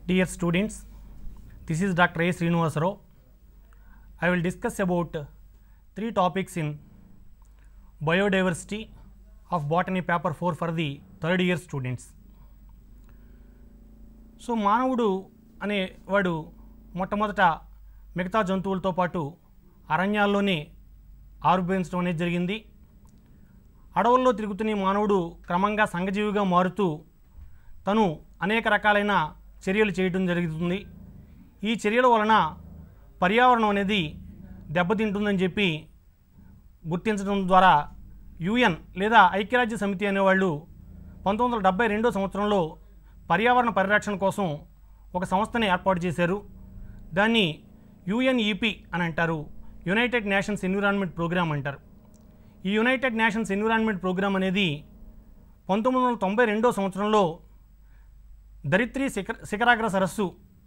Dear students, this is Dr. A. Srinivas Rao. I will discuss about three topics in biodiversity of botany paper 4 for the third year students. So మానవుడు అనేవాడు మొట్టమొదట మిగతా జంతువులతో పాటు అరణ్యాల్లోనే ఆవిర్భవించడం అనేది జరిగింది అడవుల్లో తిరుగుతున్న ఈ మానవుడు క్రమంగా సంఘజీవిగా మారుతూ తను అనేక రకాలైన చర్యలు చేయడం జరుగుతుంది ఈ చర్యల వలన పర్యావరణం అనేది దెబ్బతింటుందని చెప్పి గుర్తించడం ద్వారా యుఎన్ లేదా ఐక్యరాజ్య సమితి అనేవాళ్ళు పంతొమ్మిది వందల డెబ్బై రెండో సంవత్సరంలో పర్యావరణ పరిరక్షణ కోసం ఒక సంస్థని ఏర్పాటు చేశారు దాన్ని యుఎన్ఈపి అని అంటారు యునైటెడ్ నేషన్స్ ఎన్విరాన్మెంట్ ప్రోగ్రామ్ అంటారు ఈ యునైటెడ్ నేషన్స్ ఎన్విరాన్మెంట్ ప్రోగ్రామ్ అనేది పంతొమ్మిది వందల తొంభై రెండో సంవత్సరంలో ధరిత్రి శిఖర శిఖరాగ్ర సరస్సు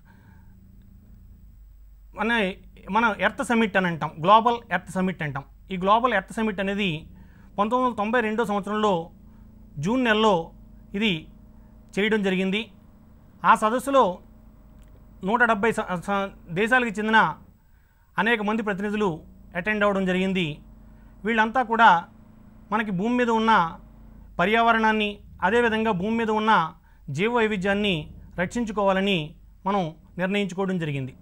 మన మన ఎర్త్ సమిట్ అని అంటాం గ్లోబల్ ఎర్త్ సమిట్ అంటాం ఈ గ్లోబల్ ఎర్త్ సమిట్ అనేది పంతొమ్మిది వందల తొంభై రెండో సంవత్సరంలో జూన్ నెలలో ఇది చేయడం జరిగింది ఆ సదస్సులో నూట డెబ్బై స- స- దేశాలకు చెందిన అనేక మంది ప్రతినిధులు అటెండ్ అవ్వడం జరిగింది వీళ్ళంతా కూడా మనకి భూమి మీద ఉన్న పర్యావరణాన్ని అదేవిధంగా భూమి మీద ఉన్న జీవ వైవిధ్యాన్ని రక్షించుకోవాలని మనం నిర్ణయించుకోవడం జరిగింది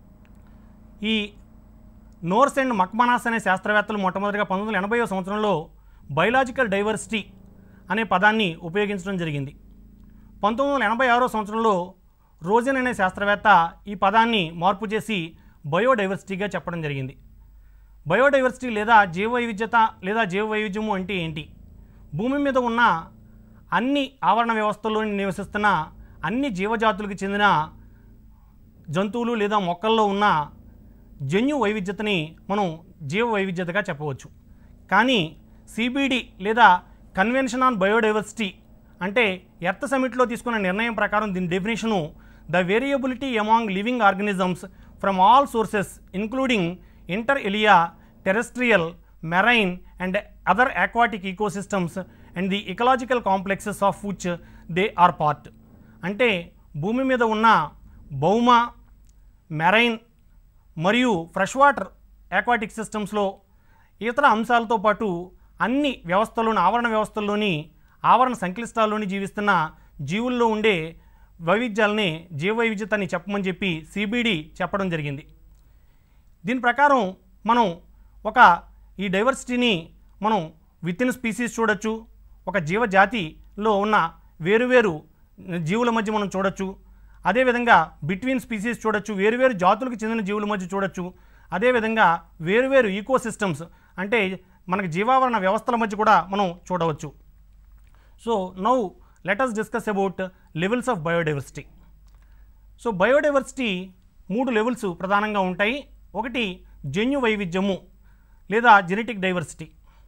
ఈ నోర్స్ అండ్ మక్మనాస్ అనే శాస్త్రవేత్తలు మొట్టమొదటిగా పంతొమ్మిది వందల ఎనభైవ సంవత్సరంలో బయలాజికల్ డైవర్సిటీ అనే పదాన్ని ఉపయోగించడం జరిగింది పంతొమ్మిది వందల ఎనభై ఆరో సంవత్సరంలో రోజన్ అనే శాస్త్రవేత్త ఈ పదాన్ని మార్పు చేసి బయోడైవర్సిటీగా చెప్పడం జరిగింది బయోడైవర్సిటీ లేదా జీవ వైవిధ్యత లేదా జీవ వైవిధ్యము అంటే ఏంటి భూమి మీద ఉన్న అన్ని ఆవరణ వ్యవస్థల్లో నివసిస్తున్న అన్ని జీవజాతులకు చెందిన జంతువులు లేదా మొక్కల్లో ఉన్న జన్యు వైవిధ్యతని మనం జీవ వైవిధ్యతగా చెప్పవచ్చు కానీ సిబిడి లేదా కన్వెన్షన్ ఆన్ బయోడైవర్సిటీ అంటే ఎర్త్ సమిట్లో తీసుకున్న నిర్ణయం ప్రకారం దీని definition the variability among living organisms from all sources including inter alia terrestrial marine and other aquatic ecosystems and the ecological complexes of which they are part అంటే భూమి మీద ఉన్న భౌమ మెరైన్ మరియు ఫ్రెష్ వాటర్ ఆక్వాటిక్ సిస్టమ్స్లో ఇతర అంశాలతో పాటు అన్ని వ్యవస్థల్లోని ఆవరణ వ్యవస్థల్లోని ఆవరణ సంక్లిష్టాల్లోని జీవిస్తున్న జీవుల్లో ఉండే వైవిధ్యాలని జీవ వైవిధ్యతని చెప్పమని చెప్పి సిబిడి చెప్పడం జరిగింది దీని ప్రకారం మనం ఒక ఈ డైవర్సిటీని మనం విత్ ఇన్ స్పీసీస్ చూడొచ్చు ఒక జీవజాతిలో ఉన్న వేరువేరు జీవుల మధ్య మనం చూడొచ్చు అదేవిధంగా బిట్వీన్ స్పీసీస్ చూడొచ్చు వేరువేరు జాతులకు చెందిన జీవుల మధ్య చూడొచ్చు అదేవిధంగా వేరువేరు ఈకో సిస్టమ్స్ అంటే మనకి జీవావరణ వ్యవస్థల మధ్య కూడా మనం చూడవచ్చు so now let us discuss about levels of biodiversity so biodiversity మూడు లెవెల్స్ ప్రధానంగా ఉంటాయి ఒకటి జన్యు వైవిధ్యము లేదా genetic diversity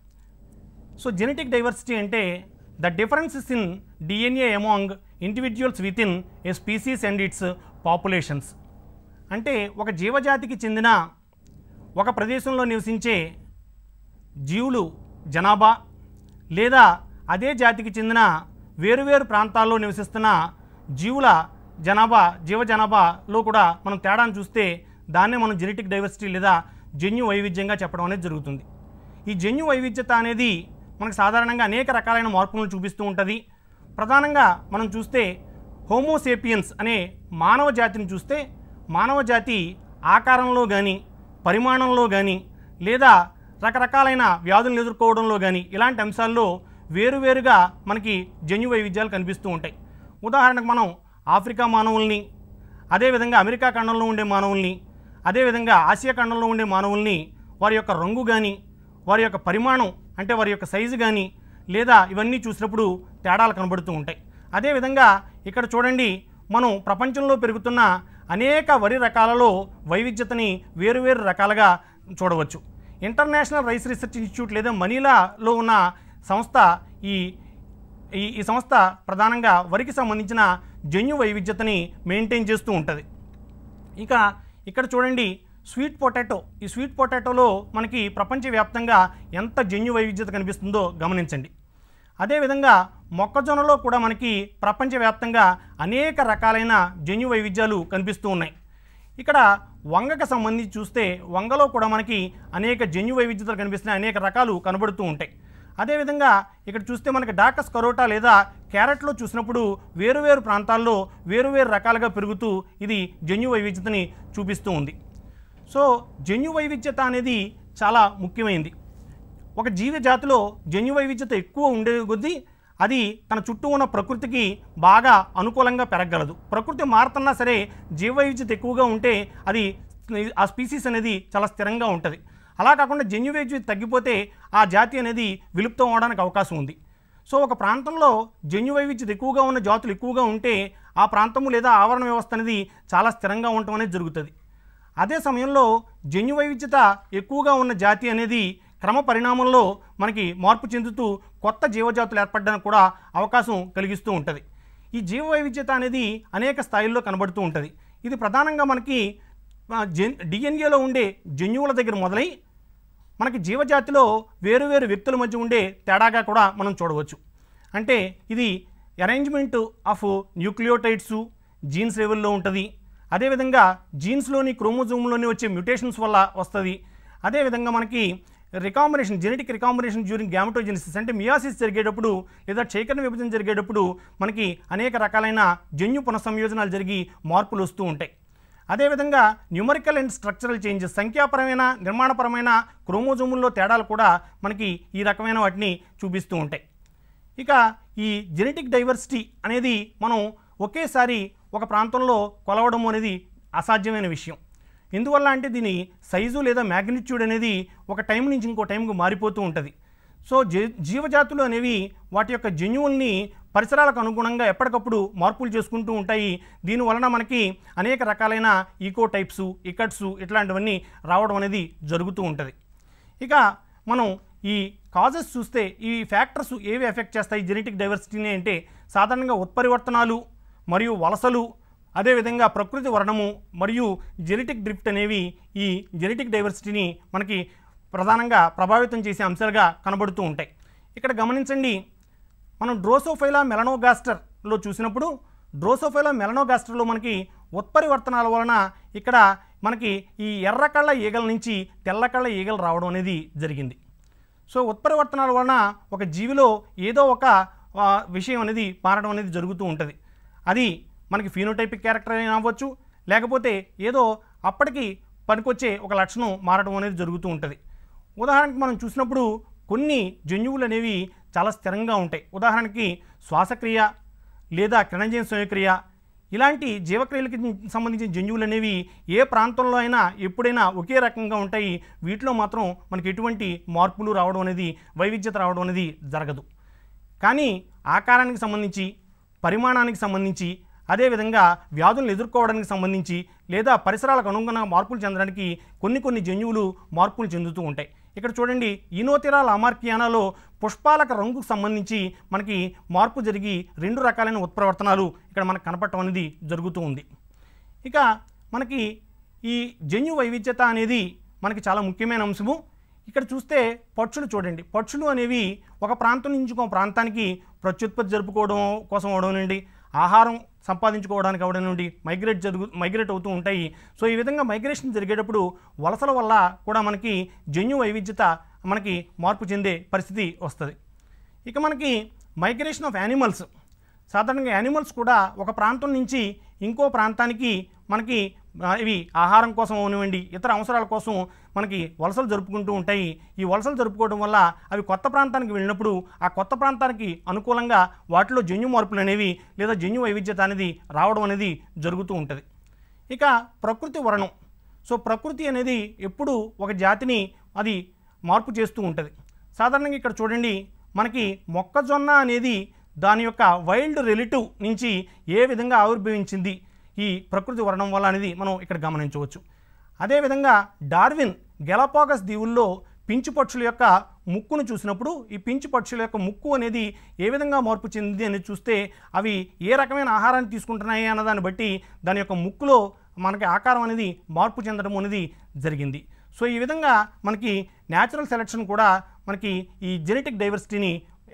so genetic diversity అంటే the differences in DNA among individuals within a species and its populations అంటే ఒక జీవజాతికి చెందిన ఒక ప్రదేశంలో నివసించే జీవులు జనాభా లేదా అదే జాతికి చెందిన వేరువేరు ప్రాంతాల్లో నివసిస్తున్న జీవుల జనాభా జీవ జనాభాలో కూడా మనం తేడాను చూస్తే దాన్నే మనం జెనెటిక్ డైవర్సిటీ లేదా జన్యు వైవిధ్యంగా చెప్పడం అనేది జరుగుతుంది ఈ జన్యు వైవిధ్యత అనేది మనకు సాధారణంగా అనేక రకాలైన మార్పులను చూపిస్తూ ఉంటుంది ప్రధానంగా మనం చూస్తే హోమోసేపియన్స్ అనే మానవ జాతిని చూస్తే మానవ జాతి ఆకారంలో కానీ పరిమాణంలో కానీ లేదా రకరకాలైన వ్యాధులను ఎదుర్కోవడంలో కానీ ఇలాంటి అంశాల్లో వేరువేరుగా మనకి జన్యు వైవిధ్యాలు కనిపిస్తూ ఉంటాయి ఉదాహరణకు మనం ఆఫ్రికా మానవుల్ని అదేవిధంగా అమెరికా ఖండంలో ఉండే మానవుల్ని అదేవిధంగా ఆసియా ఖండంలో ఉండే మానవుల్ని వారి యొక్క రంగు కానీ వారి యొక్క పరిమాణం అంటే వారి యొక్క సైజు కానీ లేదా ఇవన్నీ చూసినప్పుడు తేడాలు కనబడుతూ ఉంటాయి అదేవిధంగా ఇక్కడ చూడండి మనం ప్రపంచంలో పెరుగుతున్న అనేక వరి రకాలలో వైవిధ్యతని వేరువేరు రకాలుగా చూడవచ్చు ఇంటర్నేషనల్ రైస్ రీసెర్చ్ ఇన్స్టిట్యూట్ లేదా మనీలాలో ఉన్న సంస్థ ఈ ఈ ఈ సంస్థ ప్రధానంగా వరికి సంబంధించిన జన్యు వైవిధ్యతని మెయింటైన్ చేస్తూ ఉంటుంది ఇక ఇక్కడ చూడండి స్వీట్ పొటాటో ఈ స్వీట్ పొటాటోలో మనకి ప్రపంచవ్యాప్తంగా ఎంత జన్యు వైవిధ్యత కనిపిస్తుందో గమనించండి అదేవిధంగా మొక్కజొన్నలో కూడా మనకి ప్రపంచవ్యాప్తంగా అనేక రకాలైన జన్యు వైవిధ్యాలు కనిపిస్తూ ఉన్నాయి ఇక్కడ వంగకు సంబంధించి చూస్తే వంగలో కూడా మనకి అనేక జన్యు వైవిధ్యతలు కనిపిస్తున్నాయి అనేక రకాలు కనబడుతూ ఉంటాయి అదేవిధంగా ఇక్కడ చూస్తే మనకి డాకస్ కరోటా లేదా క్యారెట్లో చూసినప్పుడు వేరువేరు ప్రాంతాల్లో వేరువేరు రకాలుగా పెరుగుతూ ఇది జన్యు వైవిధ్యతని చూపిస్తూ ఉంది సో జన్యు వైవిధ్యత అనేది చాలా ముఖ్యమైనది ఒక జీవ జాతిలో జన్యు వైవిధ్యత ఎక్కువ ఉండే కొద్దీ అది తన చుట్టూ ఉన్న ప్రకృతికి బాగా అనుకూలంగా పెరగగలదు ప్రకృతి మారుతున్నా సరే జీవ వైవిధ్యత ఎక్కువగా ఉంటే అది ఆ స్పీసీస్ అనేది చాలా స్థిరంగా ఉంటుంది అలా కాకుండా జన్యు వైవిధ్యత తగ్గిపోతే ఆ జాతి అనేది విలుప్తం అవడానికి అవకాశం ఉంది సో ఒక ప్రాంతంలో జన్యు వైవిధ్యత ఎక్కువగా ఉన్న జాతులు ఎక్కువగా ఉంటే ఆ ప్రాంతము లేదా ఆవరణ వ్యవస్థ అనేది చాలా స్థిరంగా ఉండటం అనేది జరుగుతుంది అదే సమయంలో జన్యు వైవిధ్యత ఎక్కువగా ఉన్న జాతి అనేది క్రమ పరిణామంలో మనకి మార్పు చెందుతూ కొత్త జీవజాతులు ఏర్పడడానికి కూడా అవకాశం కలిగిస్తూ ఉంటుంది ఈ జీవ వైవిధ్యత అనేది అనేక స్థాయిల్లో కనబడుతూ ఉంటుంది ఇది ప్రధానంగా మనకి ఆ, జెన్ డిఎన్ఏలో ఉండే జన్యువుల దగ్గర మొదలై మనకి జీవజాతిలో వేరు వేరు వ్యక్తుల మధ్య ఉండే తేడాగా కూడా మనం చూడవచ్చు అంటే ఇది అరేంజ్మెంట్ ఆఫ్ న్యూక్లియోటైడ్స్ జీన్స్ లెవెల్లో ఉంటుంది అదేవిధంగా జీన్స్లోని క్రోమోజోమ్లోని వచ్చే మ్యూటేషన్స్ వల్ల వస్తుంది అదేవిధంగా మనకి recombination genetic recombination during gametogenesis అంటే మియాసిస్ జరిగేటప్పుడు లేదా చైకరణ విభజన జరిగేటప్పుడు మనకి అనేక రకాలైన జన్యు పునఃసంయోజనాలు జరిగి మార్పులు వస్తూ ఉంటాయి అదేవిధంగా న్యూమరికల్ అండ్ స్ట్రక్చరల్ చేంజెస్ సంఖ్యాపరమైన నిర్మాణపరమైన క్రోమోజోముల్లో తేడాలు కూడా మనకి ఈ రకమైన వాటిని చూపిస్తూ ఉంటాయి ఇక ఈ జెనెటిక్ డైవర్సిటీ అనేది మనం ఒకేసారి ఒక ప్రాంతంలో కొలవడం అనేది అసాధ్యమైన విషయం ఎందువల్ల అంటే దీని సైజు లేదా మ్యాగ్నిట్యూడ్ అనేది ఒక టైం నుంచి ఇంకో టైంకు మారిపోతూ ఉంటుంది సో జీ జీవజాతులు అనేవి వాటి యొక్క జన్యువుల్ని పరిసరాలకు అనుగుణంగా ఎప్పటికప్పుడు మార్పులు చేసుకుంటూ ఉంటాయి దీని వలన మనకి అనేక రకాలైన ఈకో టైప్స్ ఇకట్స్ ఇట్లాంటివన్నీ రావడం అనేది జరుగుతూ ఉంటుంది ఇక మనం ఈ కాజెస్ చూస్తే ఈ ఫ్యాక్టర్స్ ఏవి ఎఫెక్ట్ చేస్తాయి జెనెటిక్ డైవర్సిటీని అంటే సాధారణంగా ఉత్పరివర్తనాలు మరియు వలసలు అదేవిధంగా ప్రకృతి వర్ణము మరియు జెనెటిక్ డ్రిఫ్ట్ అనేవి ఈ జెనెటిక్ డైవర్సిటీని మనకి ప్రధానంగా ప్రభావితం చేసే అంశాలుగా కనబడుతూ ఉంటాయి ఇక్కడ గమనించండి మనం డ్రోసోఫైలా మెలనోగాస్టర్లో చూసినప్పుడు డ్రోసోఫైలా మెలనోగాస్టర్లో మనకి ఉత్పరివర్తనాల వలన ఇక్కడ మనకి ఈ ఎర్రకళ్ళ ఈగల నుంచి తెల్లకళ్ళ ఈగలు రావడం అనేది జరిగింది సో ఉత్పరివర్తనాల వలన ఒక జీవిలో ఏదో ఒక ఆ, విషయం అనేది మారడం అనేది జరుగుతూ ఉంటుంది అది మనకి ఫీనోటైపిక్ క్యారెక్టర్ అయినా అవ్వచ్చు లేకపోతే ఏదో అప్పటికి పనికొచ్చే ఒక లక్షణం మారడం అనేది జరుగుతూ ఉంటుంది ఉదాహరణకి మనం చూసినప్పుడు కొన్ని జన్యువులు అనేవి చాలా స్థిరంగా ఉంటాయి ఉదాహరణకి శ్వాసక్రియ లేదా కిరణజన్ స్వయక్రియ ఇలాంటి జీవక్రియలకి సంబంధించిన జన్యువులు అనేవి ఏ ప్రాంతంలో అయినా ఎప్పుడైనా ఒకే రకంగా ఉంటాయి వీటిలో మాత్రం మనకి ఎటువంటి మార్పులు రావడం అనేది వైవిధ్యత రావడం అనేది జరగదు కానీ ఆకారానికి సంబంధించి పరిమాణానికి సంబంధించి అదేవిధంగా వ్యాధులను ఎదుర్కోవడానికి సంబంధించి లేదా పరిసరాలకు అనుగుణంగా మార్పులు చెందడానికి కొన్ని కొన్ని జన్యువులు మార్పులు చెందుతూ ఉంటాయి ఇక్కడ చూడండి ఈనోతిరా లామార్కియానాలో పుష్పాలక రంగుకు సంబంధించి మనకి మార్పు జరిగి రెండు రకాలైన ఉత్ప్రవర్తనాలు ఇక్కడ మనకు కనపడటం అనేది జరుగుతూ ఉంది ఇక మనకి ఈ జన్యు వైవిధ్యత అనేది మనకి చాలా ముఖ్యమైన అంశము ఇక్కడ చూస్తే పక్షులు చూడండి పక్షులు అనేవి ఒక ప్రాంతం నుంచి ఒక ప్రాంతానికి ప్రత్యుత్పత్తి జరుపుకోవడం కోసం అవడనండి ఆహారం సంపాదించుకోవడానికి అవడనండి మైగ్రేట్ జరుగు మైగ్రేట్ అవుతూ ఉంటాయి సో ఈ విధంగా మైగ్రేషన్ జరిగేటప్పుడు వలసల వల్ల కూడా మనకి జన్యు వైవిధ్యత మనకి మార్పు చెందే పరిస్థితి వస్తుంది ఇక మనకి మైగ్రేషన్ ఆఫ్ యానిమల్స్ సాధారణంగా యానిమల్స్ కూడా ఒక ప్రాంతం నుంచి ఇంకో ప్రాంతానికి మనకి ఆ, ఇవి ఆహారం కోసం అవనివ్వండి ఇతర అవసరాల కోసం మనకి వలసలు జరుపుకుంటూ ఉంటాయి ఈ వలసలు జరుపుకోవడం వల్ల అవి కొత్త ప్రాంతానికి వెళ్ళినప్పుడు ఆ కొత్త ప్రాంతానికి అనుకూలంగా వాటిలో జన్యు మార్పులు అనేవి లేదా జన్యు వైవిధ్యత అనేది రావడం అనేది జరుగుతూ ఉంటుంది ఇక ప్రకృతి వర్ణం సో ప్రకృతి అనేది ఎప్పుడు ఒక జాతిని అది మార్పు చేస్తూ ఉంటుంది సాధారణంగా ఇక్కడ చూడండి మనకి మొక్కజొన్న అనేది దాని యొక్క వైల్డ్ రిలేటివ్ నుంచి ఏ విధంగా ఆవిర్భవించింది ఈ ప్రకృతి వర్ణం వల్ల అనేది మనం ఇక్కడ గమనించవచ్చు అదేవిధంగా డార్విన్ గెలపాగస్ దీవుల్లో పించు పక్షుల యొక్క ముక్కును చూసినప్పుడు ఈ పించు పక్షుల యొక్క ముక్కు అనేది ఏ విధంగా మార్పు చెందింది అనేది చూస్తే అవి ఏ రకమైన ఆహారాన్ని తీసుకుంటున్నాయి అన్నదాన్ని బట్టి దాని యొక్క ముక్కులో మనకి ఆకారం అనేది మార్పు చెందడం అనేది జరిగింది సో ఈ విధంగా మనకి న్యాచురల్ సెలెక్షన్ కూడా మనకి ఈ జెనెటిక్ డైవర్సిటీని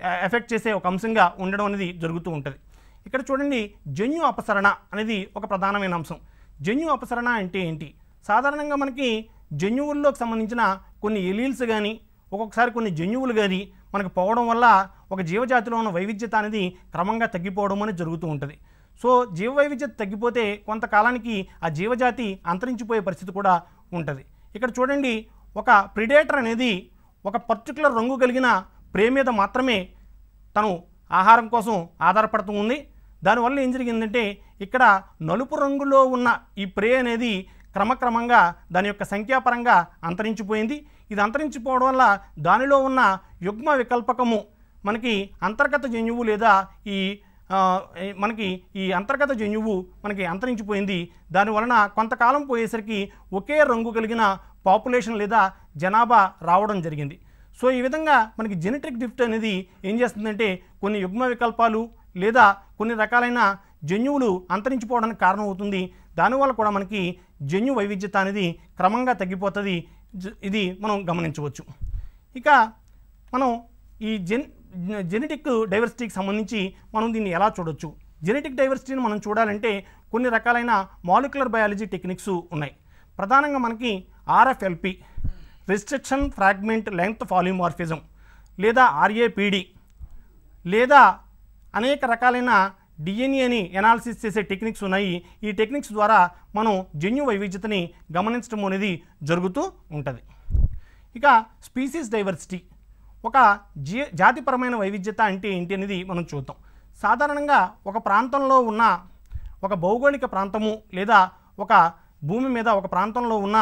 ఎఫెక్ట్ చేసే ఒక అంశంగా ఉండడం అనేది జరుగుతూ ఉంటుంది ఇక్కడ చూడండి జన్యు అపసరణ అనేది ఒక ప్రధానమైన అంశం జన్యు అపసరణ అంటే ఏంటి సాధారణంగా మనకి జన్యువుల్లోకి సంబంధించిన కొన్ని ఎలీల్స్ కానీ ఒక్కొక్కసారి కొన్ని జన్యువులు కానీ మనకు పోవడం వల్ల ఒక జీవజాతిలో ఉన్న వైవిధ్యత అనేది క్రమంగా తగ్గిపోవడం అనేది జరుగుతూ ఉంటుంది సో జీవ వైవిధ్యత తగ్గిపోతే కొంతకాలానికి ఆ జీవజాతి అంతరించిపోయే పరిస్థితి కూడా ఉంటుంది ఇక్కడ చూడండి ఒక ప్రిడేటర్ అనేది ఒక పర్టికులర్ రంగు కలిగిన ప్రే మీద మాత్రమే తను ఆహారం కోసం ఆధారపడుతూ ఉంది దానివల్ల ఏం జరిగిందంటే ఇక్కడ నలుపు రంగులో ఉన్న ఈ ప్రే అనేది క్రమక్రమంగా దాని యొక్క సంఖ్యాపరంగా అంతరించిపోయింది ఇది అంతరించిపోవడం వల్ల దానిలో ఉన్న యుగ్మ వికల్పకము మనకి అంతర్గత జన్యువు లేదా ఈ ఆ, ఏ, మనకి ఈ అంతర్గత జన్యువు మనకి అంతరించిపోయింది దానివలన కొంతకాలం పోయేసరికి ఒకే రంగు కలిగిన పాపులేషన్ లేదా జనాభా రావడం జరిగింది సో ఈ విధంగా మనకి జెనెటిక్ డిఫ్ట్ అనేది ఏం చేస్తుందంటే కొన్ని యుగ్మ వికల్పాలు లేదా కొన్ని రకాలైన జన్యువులు అంతరించిపోవడానికి కారణం అవుతుంది దానివల్ల కూడా మనకి జన్యు వైవిధ్యత అనేది క్రమంగా తగ్గిపోతుంది జ- ఇది మనం గమనించవచ్చు ఇక మనం ఈ జెన్ జెనెటిక్ డైవర్సిటీకి సంబంధించి మనం దీన్ని ఎలా చూడొచ్చు జెనెటిక్ డైవర్సిటీని మనం చూడాలంటే కొన్ని రకాలైన మాలిక్యులర్ బయాలజీ టెక్నిక్స్ ఉన్నాయి ప్రధానంగా మనకి RFLP restriction fragment length polymorphism లేదా ఆర్ఏపిడి లేదా అనేక రకాలైన డిఎన్ఏని ఎనాలిసిస్ చేసే టెక్నిక్స్ ఉన్నాయి ఈ టెక్నిక్స్ ద్వారా మనం జన్యు వైవిధ్యతని గమనించడం అనేది జరుగుతూ ఉంటుంది ఇక స్పీసీస్ డైవర్సిటీ ఒక జీ జాతిపరమైన వైవిధ్యత అంటే ఏంటి అనేది మనం చూద్దాం సాధారణంగా ఒక ప్రాంతంలో ఉన్న ఒక భౌగోళిక ప్రాంతము లేదా ఒక భూమి మీద ఒక ప్రాంతంలో ఉన్న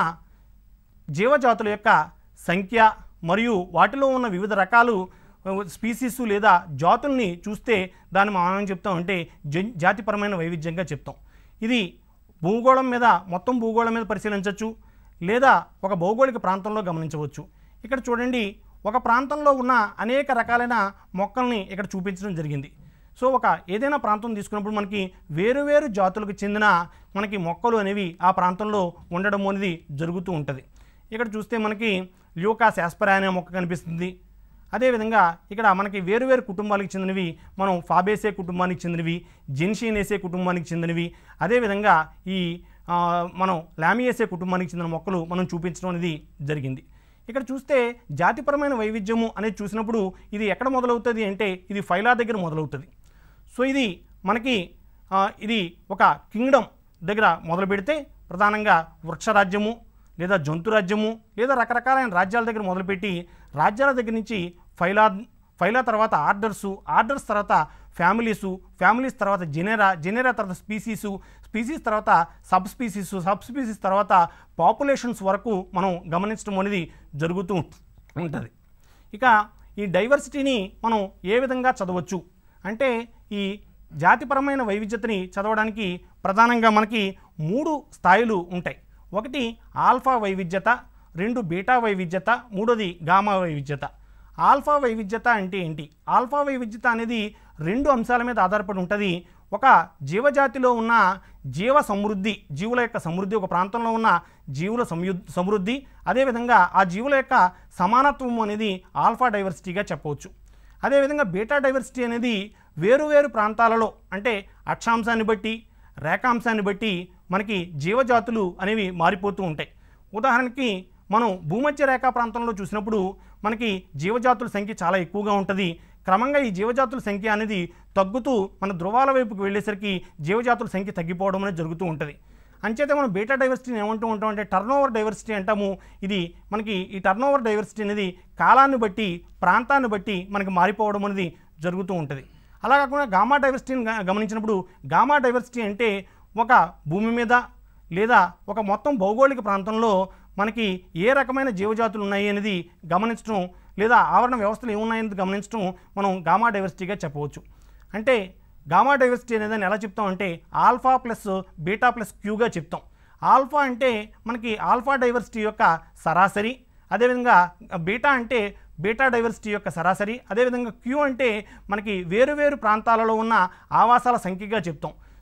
జీవజాతుల యొక్క సంఖ్య మరియు వాటిలో ఉన్న వివిధ రకాలు స్పీసీస్ లేదా జాతుల్ని చూస్తే దాన్ని మనం చెప్తాం అంటే జన్ జాతిపరమైన వైవిధ్యంగా చెప్తాం ఇది భూగోళం మీద మొత్తం భూగోళం మీద పరిశీలించవచ్చు లేదా ఒక భౌగోళిక ప్రాంతంలో గమనించవచ్చు ఇక్కడ చూడండి ఒక ప్రాంతంలో ఉన్న అనేక రకాలైన మొక్కల్ని ఇక్కడ చూపించడం జరిగింది సో ఒక ఏదైనా ప్రాంతం తీసుకున్నప్పుడు మనకి వేరు వేరు జాతులకు చెందిన మనకి మొక్కలు అనేవి ఆ ప్రాంతంలో ఉండడం అనేది జరుగుతూ ఉంటుంది ఇక్కడ చూస్తే మనకి ల్యూకాస్ యాస్పరా అనే మొక్క కనిపిస్తుంది అదేవిధంగా ఇక్కడ మనకి వేరు వేరు కుటుంబాలకు చెందినవి మనం ఫాబేసే కుటుంబానికి చెందినవి జెన్షినేసే కుటుంబానికి చెందినవి అదేవిధంగా ఈ ఆ, మనం లామియేసే కుటుంబానికి చెందిన మొక్కలు మనం చూపించడం అనేది జరిగింది ఇక్కడ చూస్తే జాతిపరమైన వైవిధ్యము అనేది చూసినప్పుడు ఇది ఎక్కడ మొదలవుతుంది అంటే ఇది ఫైలా దగ్గర మొదలవుతుంది సో ఇది మనకి ఆ, ఇది ఒక కింగ్డమ్ దగ్గర మొదలు పెడితే ప్రధానంగా వృక్షరాజ్యము లేదా జంతురాజ్యము లేదా రకరకాలైన రాజ్యాల దగ్గర మొదలుపెట్టి రాజ్యాల దగ్గర నుంచి ఫైలా ఫైలా తర్వాత ఆర్డర్సు ఆర్డర్స్ తర్వాత ఫ్యామిలీసు ఫ్యామిలీస్ తర్వాత జెనేరా జెనేరా తర్వాత స్పీసీసు స్పీసీస్ తర్వాత సబ్ స్పీసీసు సబ్ స్పీసీస్ తర్వాత పాపులేషన్స్ వరకు మనం గమనించడం అనేది జరుగుతూ ఉంటుంది ఇక ఈ డైవర్సిటీని మనం ఏ విధంగా చదవచ్చు అంటే ఈ జాతిపరమైన వైవిధ్యతని చదవడానికి ప్రధానంగా మనకి మూడు స్థాయిలు ఉంటాయి ఒకటి ఆల్ఫా వైవిధ్యత రెండు బీటా వైవిధ్యత మూడోది గామా వైవిధ్యత ఆల్ఫా వైవిధ్యత అంటే ఏంటి ఆల్ఫా వైవిధ్యత అనేది రెండు అంశాల మీద ఆధారపడి ఉంటుంది ఒక జీవజాతిలో ఉన్న జీవ సమృద్ధి జీవుల యొక్క సమృద్ధి ఒక ప్రాంతంలో ఉన్న జీవుల సమయు సమృద్ధి అదేవిధంగా ఆ జీవుల యొక్క సమానత్వం అనేది ఆల్ఫా డైవర్సిటీగా చెప్పవచ్చు అదేవిధంగా బీటా డైవర్సిటీ అనేది వేరు వేరు ప్రాంతాలలో అంటే అక్షాంశాన్ని బట్టి రేఖాంశాన్ని బట్టి మనకి జీవజాతులు అనేవి మారిపోతూ ఉంటాయి ఉదాహరణకి మనం భూమధ్య రేఖా ప్రాంతంలో చూసినప్పుడు మనకి జీవజాతుల సంఖ్య చాలా ఎక్కువగా ఉంటుంది క్రమంగా ఈ జీవజాతుల సంఖ్య అనేది తగ్గుతూ మన ధృవాల వైపుకి వెళ్ళేసరికి జీవజాతుల సంఖ్య తగ్గిపోవడం అనేది జరుగుతూ ఉంటుంది అంచేతే మనం బీటా డైవర్సిటీని ఏమంటూ ఉంటాం అంటే టర్న్ ఓవర్ డైవర్సిటీ అంటాము ఇది మనకి ఈ టర్న్ ఓవర్ డైవర్సిటీ అనేది కాలాన్ని బట్టి ప్రాంతాన్ని బట్టి మనకి మారిపోవడం అనేది జరుగుతూ ఉంటుంది అలా కాకుండా గామా డైవర్సిటీని గ- గమనించినప్పుడు గామా డైవర్సిటీ అంటే ఒక భూమి మీద లేదా ఒక మొత్తం భౌగోళిక ప్రాంతంలో మనకి ఏ రకమైన జీవజాతులు ఉన్నాయి అనేది గమనించడం లేదా ఆవరణ వ్యవస్థలు ఏమున్నాయనేది గమనించడం మనం గామా డైవర్సిటీగా చెప్పవచ్చు అంటే గామా డైవర్సిటీ అనేది ఎలా చెప్తాం అంటే ఆల్ఫా ప్లస్ బీటా ప్లస్ క్యూగా చెప్తాం ఆల్ఫా అంటే మనకి ఆల్ఫా డైవర్సిటీ యొక్క సరాసరి అదేవిధంగా బీటా అంటే బీటా డైవర్సిటీ యొక్క సరాసరి అదేవిధంగా క్యూ అంటే మనకి వేరు వేరు ప్రాంతాలలో ఉన్న ఆవాసాల సంఖ్యగా చెప్తాం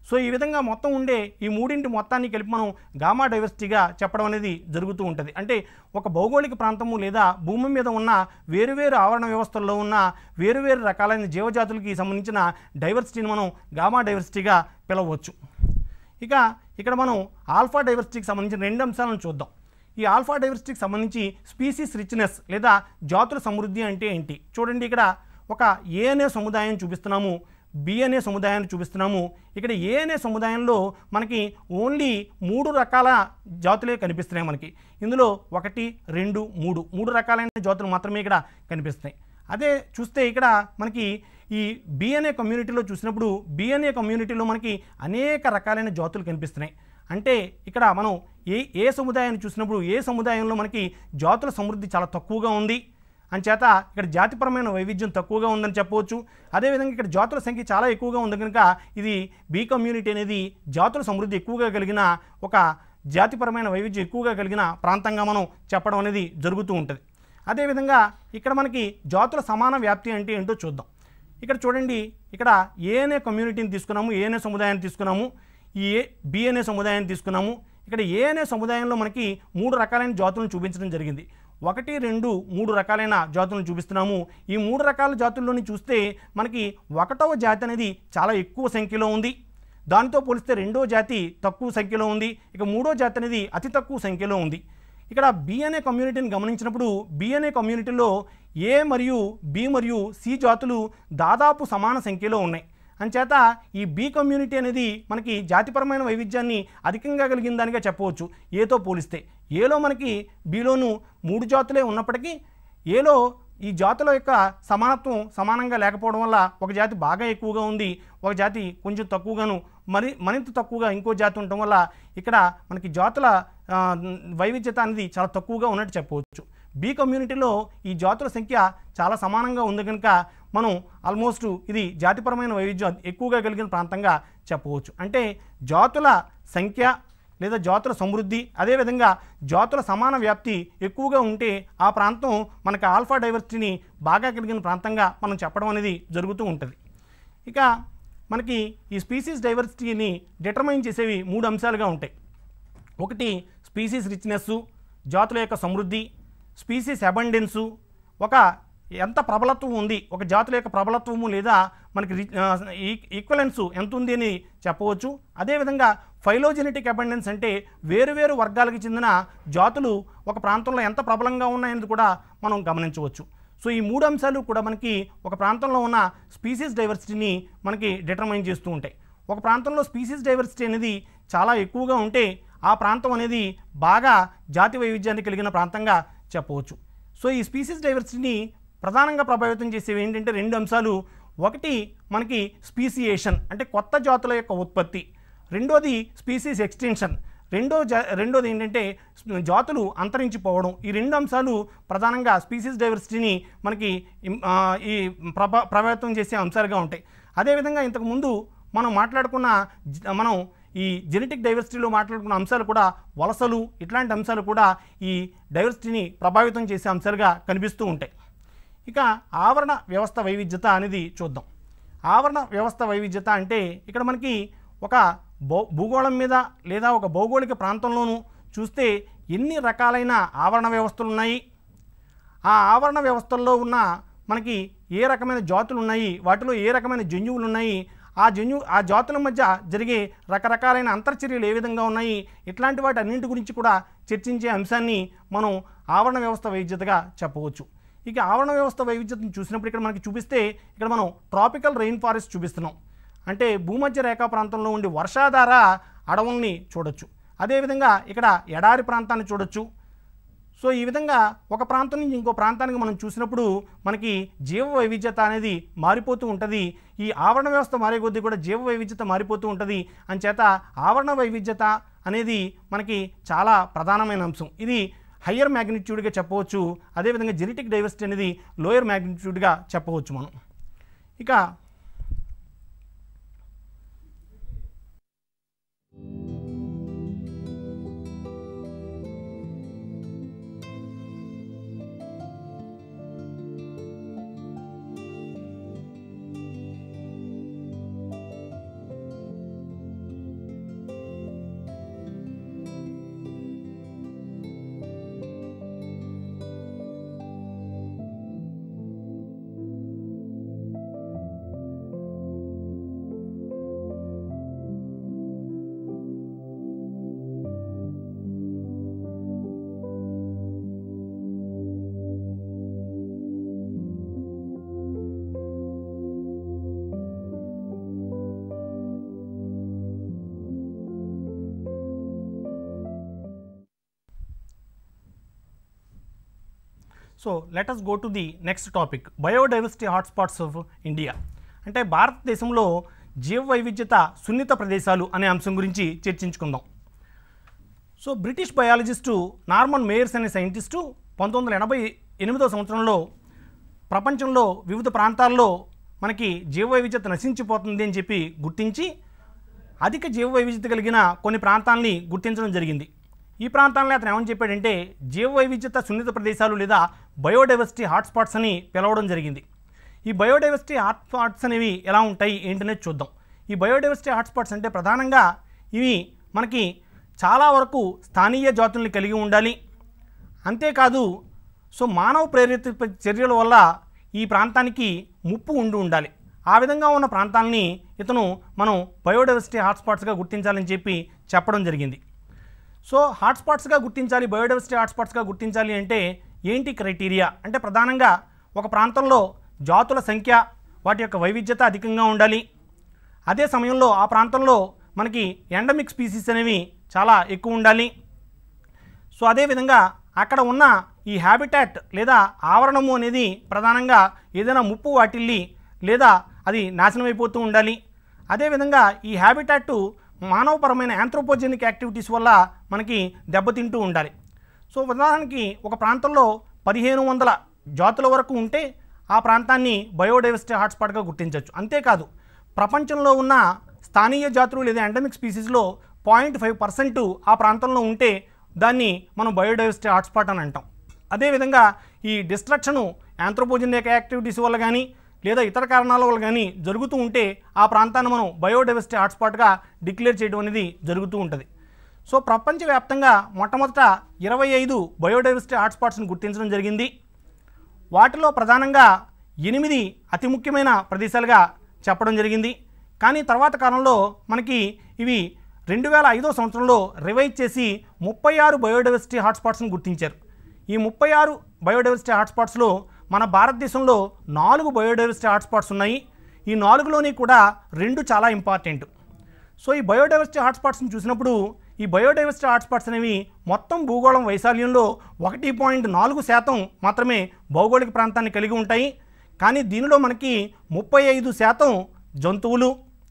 సో ఈ విధంగా మొత్తం ఉండే ఈ మూడింటి మొత్తాన్ని కలిపి మనం గామా డైవర్సిటీగా చెప్పడం అనేది జరుగుతూ ఉంటుంది అంటే ఒక భౌగోళిక ప్రాంతము లేదా భూమి మీద ఉన్న వేరువేరు ఆవరణ వ్యవస్థల్లో ఉన్న వేరువేరు రకాలైన జీవజాతులకి సంబంధించిన డైవర్సిటీని మనం గామా డైవర్సిటీగా పిలవచ్చు ఇక ఇక్కడ మనం ఆల్ఫా డైవర్సిటీకి సంబంధించిన రెండు అంశాలను చూద్దాం ఈ ఆల్ఫా డైవర్సిటీకి సంబంధించి స్పీసీస్ రిచ్నెస్ లేదా జాతుల సమృద్ధి అంటే ఏంటి చూడండి ఇక్కడ ఒక ఏ అనే సముదాయం చూపిస్తున్నాము బి అనే సముదాయాన్ని చూపిస్తున్నాము ఇక్కడ ఏ అనే సముదాయంలో మనకి ఓన్లీ మూడు రకాల జాతులే కనిపిస్తున్నాయి మనకి ఇందులో ఒకటి రెండు మూడు మూడు రకాలైన జాతులు మాత్రమే ఇక్కడ కనిపిస్తున్నాయి అదే చూస్తే ఇక్కడ మనకి ఈ బిఎన్ఏ కమ్యూనిటీలో చూసినప్పుడు బిఎన్ఏ కమ్యూనిటీలో మనకి అనేక రకాలైన జాతులు కనిపిస్తున్నాయి అంటే ఇక్కడ మనం ఏ ఏ సముదాయాన్ని చూసినప్పుడు ఏ సముదాయంలో మనకి జాతుల సమృద్ధి చాలా తక్కువగా ఉంది అంచేత ఇక్కడ జాతిపరమైన వైవిధ్యం తక్కువగా ఉందని చెప్పవచ్చు అదేవిధంగా ఇక్కడ జాతుల సంఖ్య చాలా ఎక్కువగా ఉంది కనుక ఇది బి కమ్యూనిటీ అనేది జాతుల సమృద్ధి ఎక్కువగా కలిగిన ఒక జాతిపరమైన వైవిధ్యం ఎక్కువగా కలిగిన ప్రాంతంగా మనం చెప్పడం అనేది జరుగుతూ ఉంటుంది అదేవిధంగా ఇక్కడ మనకి జాతుల సమాన వ్యాప్తి అంటే ఏంటో చూద్దాం ఇక్కడ చూడండి ఇక్కడ ఏ అనే కమ్యూనిటీని తీసుకున్నాము ఏ అనే సముదాయాన్ని తీసుకున్నాము ఈ ఏ బి అనే సముదాయాన్ని తీసుకున్నాము ఇక్కడ ఏ అనే సముదాయంలో మనకి మూడు రకాలైన జాతులను చూపించడం జరిగింది ఒకటి రెండు మూడు రకాలైన జాతులను చూపిస్తున్నాము ఈ మూడు రకాల జాతుల్లోని చూస్తే మనకి ఒకటవ జాతి అనేది చాలా ఎక్కువ సంఖ్యలో ఉంది దానితో పోలిస్తే రెండో జాతి తక్కువ సంఖ్యలో ఉంది ఇక మూడో జాతి అనేది అతి తక్కువ సంఖ్యలో ఉంది ఇక్కడ బి అనే కమ్యూనిటీని గమనించినప్పుడు బి అనే కమ్యూనిటీలో ఏ మరియు బి మరియు సి జాతులు దాదాపు సమాన సంఖ్యలో ఉన్నాయి అంచేత ఈ బి కమ్యూనిటీ అనేది మనకి జాతిపరమైన వైవిధ్యాన్ని అధికంగా కలిగిన దానిగా చెప్పవచ్చు ఏతో పోలిస్తే ఏలో మనకి బిలోను మూడు జాతులే ఉన్నప్పటికీ ఏలో ఈ జాతుల యొక్క సమానత్వం సమానంగా లేకపోవడం వల్ల ఒక జాతి బాగా ఎక్కువగా ఉంది ఒక జాతి కొంచెం తక్కువగాను మరి మరింత తక్కువగా ఇంకో జాతి ఉండటం వల్ల ఇక్కడ మనకి జాతుల ఆ, వైవిధ్యత అనేది చాలా తక్కువగా ఉన్నట్టు చెప్పవచ్చు బి కమ్యూనిటీలో ఈ జాతుల సంఖ్య చాలా సమానంగా ఉంది కనుక మనం ఆల్మోస్ట్ ఇది జాతిపరమైన వైవిధ్యం ఎక్కువగా కలిగిన ప్రాంతంగా చెప్పవచ్చు అంటే జాతుల సంఖ్య లేదా జాతుల సమృద్ధి అదేవిధంగా జాతుల సమాన వ్యాప్తి ఎక్కువగా ఉంటే ఆ ప్రాంతం మనకి ఆల్ఫా డైవర్సిటీని బాగా కలిగిన ప్రాంతంగా మనం చెప్పడం అనేది జరుగుతూ ఉంటుంది ఇక మనకి ఈ స్పీసీస్ డైవర్సిటీని డిటర్మైన్ చేసేవి మూడు అంశాలుగా ఉంటాయి ఒకటి స్పీసీస్ రిచ్నెస్సు జాతుల యొక్క సమృద్ధి స్పీసీస్ అబండెన్సు ఒక ఎంత ప్రబలత్వం ఉంది ఒక జాతుల యొక్క ప్రబలత్వము లేదా మనకి రి- ఆ, ఈ- ఈక్వలెన్సు ఎంత ఉంది అని చెప్పవచ్చు అదేవిధంగా ఫైలోజెనెటిక్ అబండెన్స్ అంటే వేరువేరు వర్గాలకు చెందిన జాతులు ఒక ప్రాంతంలో ఎంత ప్రబలంగా ఉన్నాయని కూడా మనం గమనించవచ్చు సో ఈ మూడు అంశాలు కూడా మనకి ఒక ప్రాంతంలో ఉన్న స్పీసీస్ డైవర్సిటీని మనకి డిటర్మైన్ చేస్తూ ఉంటాయి ఒక ప్రాంతంలో స్పీసీస్ డైవర్సిటీ అనేది చాలా ఎక్కువగా ఉంటే ఆ ప్రాంతం అనేది బాగా జాతి వైవిధ్యాన్ని కలిగిన ప్రాంతంగా చెప్పవచ్చు సో ఈ స్పీసీస్ డైవర్సిటీని ప్రధానంగా ప్రభావితం చేసేవి ఏంటంటే రెండు అంశాలు ఒకటి మనకి స్పీసియేషన్ అంటే కొత్త జాతుల యొక్క ఉత్పత్తి రెండోది స్పీసీస్ ఎక్స్టెన్షన్ రెండో జా రెండోది ఏంటంటే స్- జాతులు అంతరించిపోవడం ఈ రెండు అంశాలు ప్రధానంగా స్పీసీస్ డైవర్సిటీని మనకి ఇం- ఆ, ఈ ప్రభా ప్రభావితం చేసే అంశాలుగా ఉంటాయి అదేవిధంగా ఇంతకుముందు మనం మాట్లాడుకున్న జ- మనం ఈ జెనెటిక్ డైవర్సిటీలో మాట్లాడుకున్న అంశాలు కూడా వలసలు ఇట్లాంటి అంశాలు కూడా ఈ డైవర్సిటీని ప్రభావితం చేసే అంశాలుగా కనిపిస్తూ ఉంటాయి ఇక ఆవరణ వ్యవస్థ వైవిధ్యత అనేది చూద్దాం ఆవరణ వ్యవస్థ వైవిధ్యత అంటే ఇక్కడ మనకి ఒక భూ భూగోళం మీద లేదా ఒక భౌగోళిక ప్రాంతంలోనూ చూస్తే ఎన్ని రకాలైన ఆవరణ వ్యవస్థలు ఉన్నాయి ఆ ఆవరణ వ్యవస్థల్లో ఉన్న మనకి ఏ రకమైన జాతులు ఉన్నాయి వాటిలో ఏ రకమైన జన్యువులు ఉన్నాయి ఆ జన్యు ఆ జాతుల మధ్య జరిగే రకరకాలైన అంతర్చర్యలు ఏ విధంగా ఉన్నాయి ఇట్లాంటి వాటి అన్నింటి గురించి కూడా చర్చించే అంశాన్ని మనం ఆవరణ వ్యవస్థ వైవిధ్యతగా చెప్పవచ్చు ఇక ఆవరణ వ్యవస్థ వైవిధ్యతను చూసినప్పుడు ఇక్కడ మనకి చూపిస్తే ఇక్కడ మనం ట్రాపికల్ రెయిన్ ఫారెస్ట్ చూపిస్తున్నాం అంటే భూమధ్య రేఖా ప్రాంతంలో ఉండే వర్షాధార అడవుల్ని చూడొచ్చు అదేవిధంగా ఇక్కడ ఎడారి ప్రాంతాన్ని చూడొచ్చు సో ఈ విధంగా ఒక ప్రాంతం నుంచి ఇంకో ప్రాంతానికి మనం చూసినప్పుడు మనకి జీవ వైవిధ్యత అనేది మారిపోతూ ఉంటుంది ఈ ఆవరణ వ్యవస్థ మారే కొద్దీ కూడా జీవ వైవిధ్యత మారిపోతూ ఉంటుంది అంచేత ఆవరణ వైవిధ్యత అనేది మనకి చాలా ప్రధానమైన అంశం ఇది హయ్యర్ మ్యాగ్నిట్యూడ్గా చెప్పవచ్చు అదేవిధంగా జెనెటిక్ డైవర్సిటీ అనేది లోయర్ మ్యాగ్నిట్యూడ్గా చెప్పవచ్చు మనం ఇక so let us go to the next topic biodiversity hotspots of India అంటే భారతదేశంలో జీవ వైవిధ్యత సున్నిత ప్రదేశాలు అనే అంశం గురించి చర్చించుకుందాం so British biologist Norman Myers అనే సైంటిస్టు పంతొమ్మిది వందల ఎనభై ఎనిమిదో సంవత్సరంలో ప్రపంచంలో వివిధ ప్రాంతాల్లో మనకి జీవ వైవిధ్యత నశించిపోతుంది అని చెప్పి గుర్తించి అధిక జీవ వైవిధ్యత కలిగిన కొన్ని ప్రాంతాలని గుర్తించడం జరిగింది ఈ ప్రాంతాలని అతను ఏమని చెప్పాడంటే జీవ వైవిధ్యత సున్నిత ప్రదేశాలు లేదా బయోడైవర్సిటీ హాట్స్పాట్స్ అని పిలవడం జరిగింది ఈ బయోడైవర్సిటీ హాట్స్పాట్స్ అనేవి ఎలా ఉంటాయి ఏంటనేది చూద్దాం ఈ బయోడైవర్సిటీ హాట్స్పాట్స్ అంటే ప్రధానంగా ఇవి మనకి చాలా వరకు స్థానియ జాతుల్ని కలిగి ఉండాలి అంతేకాదు సో మానవ ప్రేరిత చర్యల వల్ల ఈ ప్రాంతానికి ముప్పు ఉండి ఉండాలి ఆ విధంగా ఉన్న ప్రాంతాలని ఇతను మనం బయోడైవర్సిటీ హాట్స్పాట్స్గా గుర్తించాలని చెప్పి చెప్పడం జరిగింది సో హాట్స్పాట్స్గా గుర్తించాలి బయోడైవర్సిటీ హాట్స్పాట్స్గా గుర్తించాలి అంటే ఏంటి క్రైటీరియా అంటే ప్రధానంగా ఒక ప్రాంతంలో జాతుల సంఖ్య వాటి యొక్క వైవిధ్యత అధికంగా ఉండాలి అదే సమయంలో ఆ ప్రాంతంలో మనకి ఎండమిక్ స్పీసీస్ అనేవి చాలా ఎక్కువ ఉండాలి సో అదేవిధంగా అక్కడ ఉన్న ఈ హ్యాబిటాట్ లేదా ఆవరణము అనేది ప్రధానంగా ఏదైనా ముప్పు వాటిల్లి లేదా అది నాశనం అయిపోతూ ఉండాలి అదేవిధంగా ఈ హ్యాబిటాట్ మానవపరమైన యాంథ్రోపోజెనిక్ యాక్టివిటీస్ వల్ల మనకి దెబ్బతింటూ ఉండాలి సో ఉదాహరణకి ఒక ప్రాంతంలో పదిహేను వందల జాతుల వరకు ఉంటే ఆ ప్రాంతాన్ని బయోడైవర్సిటీ హాట్స్పాట్గా గుర్తించవచ్చు అంతేకాదు ప్రపంచంలో ఉన్న స్థానియ జాతులు లేదా ఎండమిక్ స్పీసీస్లో పాయింట్ ఫైవ్ పర్సెంట్ ఆ ప్రాంతంలో ఉంటే దాన్ని మనం బయోడైవర్సిటీ హాట్స్పాట్ అని అంటాం అదేవిధంగా ఈ డిస్ట్రక్షను యాంథ్రోపోజెనిక్ యాక్టివిటీస్ వల్ల కానీ లేదా ఇతర కారణాల వల్ల కానీ జరుగుతూ ఉంటే ఆ ప్రాంతాన్ని మనం బయోడైవర్సిటీ హాట్స్పాట్గా డిక్లేర్ చేయడం అనేది జరుగుతూ ఉంటుంది సో ప్రపంచవ్యాప్తంగా మొట్టమొదట ఇరవై ఐదు బయోడైవర్సిటీ హాట్స్పాట్స్ని గుర్తించడం జరిగింది వాటిలో ప్రధానంగా ఎనిమిది అతి ముఖ్యమైన ప్రదేశాలుగా చెప్పడం జరిగింది కానీ తర్వాత కాలంలో మనకి ఇవి రెండు వేల ఐదో సంవత్సరంలో రివైజ్ చేసి ముప్పై ఆరు బయోడైవర్సిటీ హాట్స్పాట్స్ని గుర్తించారు ఈ ముప్పై ఆరు బయోడైవర్సిటీ హాట్స్పాట్స్లో మన భారతదేశంలో నాలుగు బయోడైవర్సిటీ హాట్స్పాట్స్ ఉన్నాయి ఈ నాలుగులోని కూడా రెండు చాలా ఇంపార్టెంట్ సో ఈ బయోడైవర్సిటీ హాట్స్పాట్స్ని చూసినప్పుడు ఈ బయోడైవర్సిటీ హాట్స్పాట్స్ అనేవి మొత్తం భూగోళం వైశాల్యంలో ఒకటి పాయింట్ నాలుగు శాతం మాత్రమే భౌగోళిక ప్రాంతాన్ని కలిగి ఉంటాయి కానీ దీనిలో మనకి ముప్పై ఐదు శాతం జంతువులు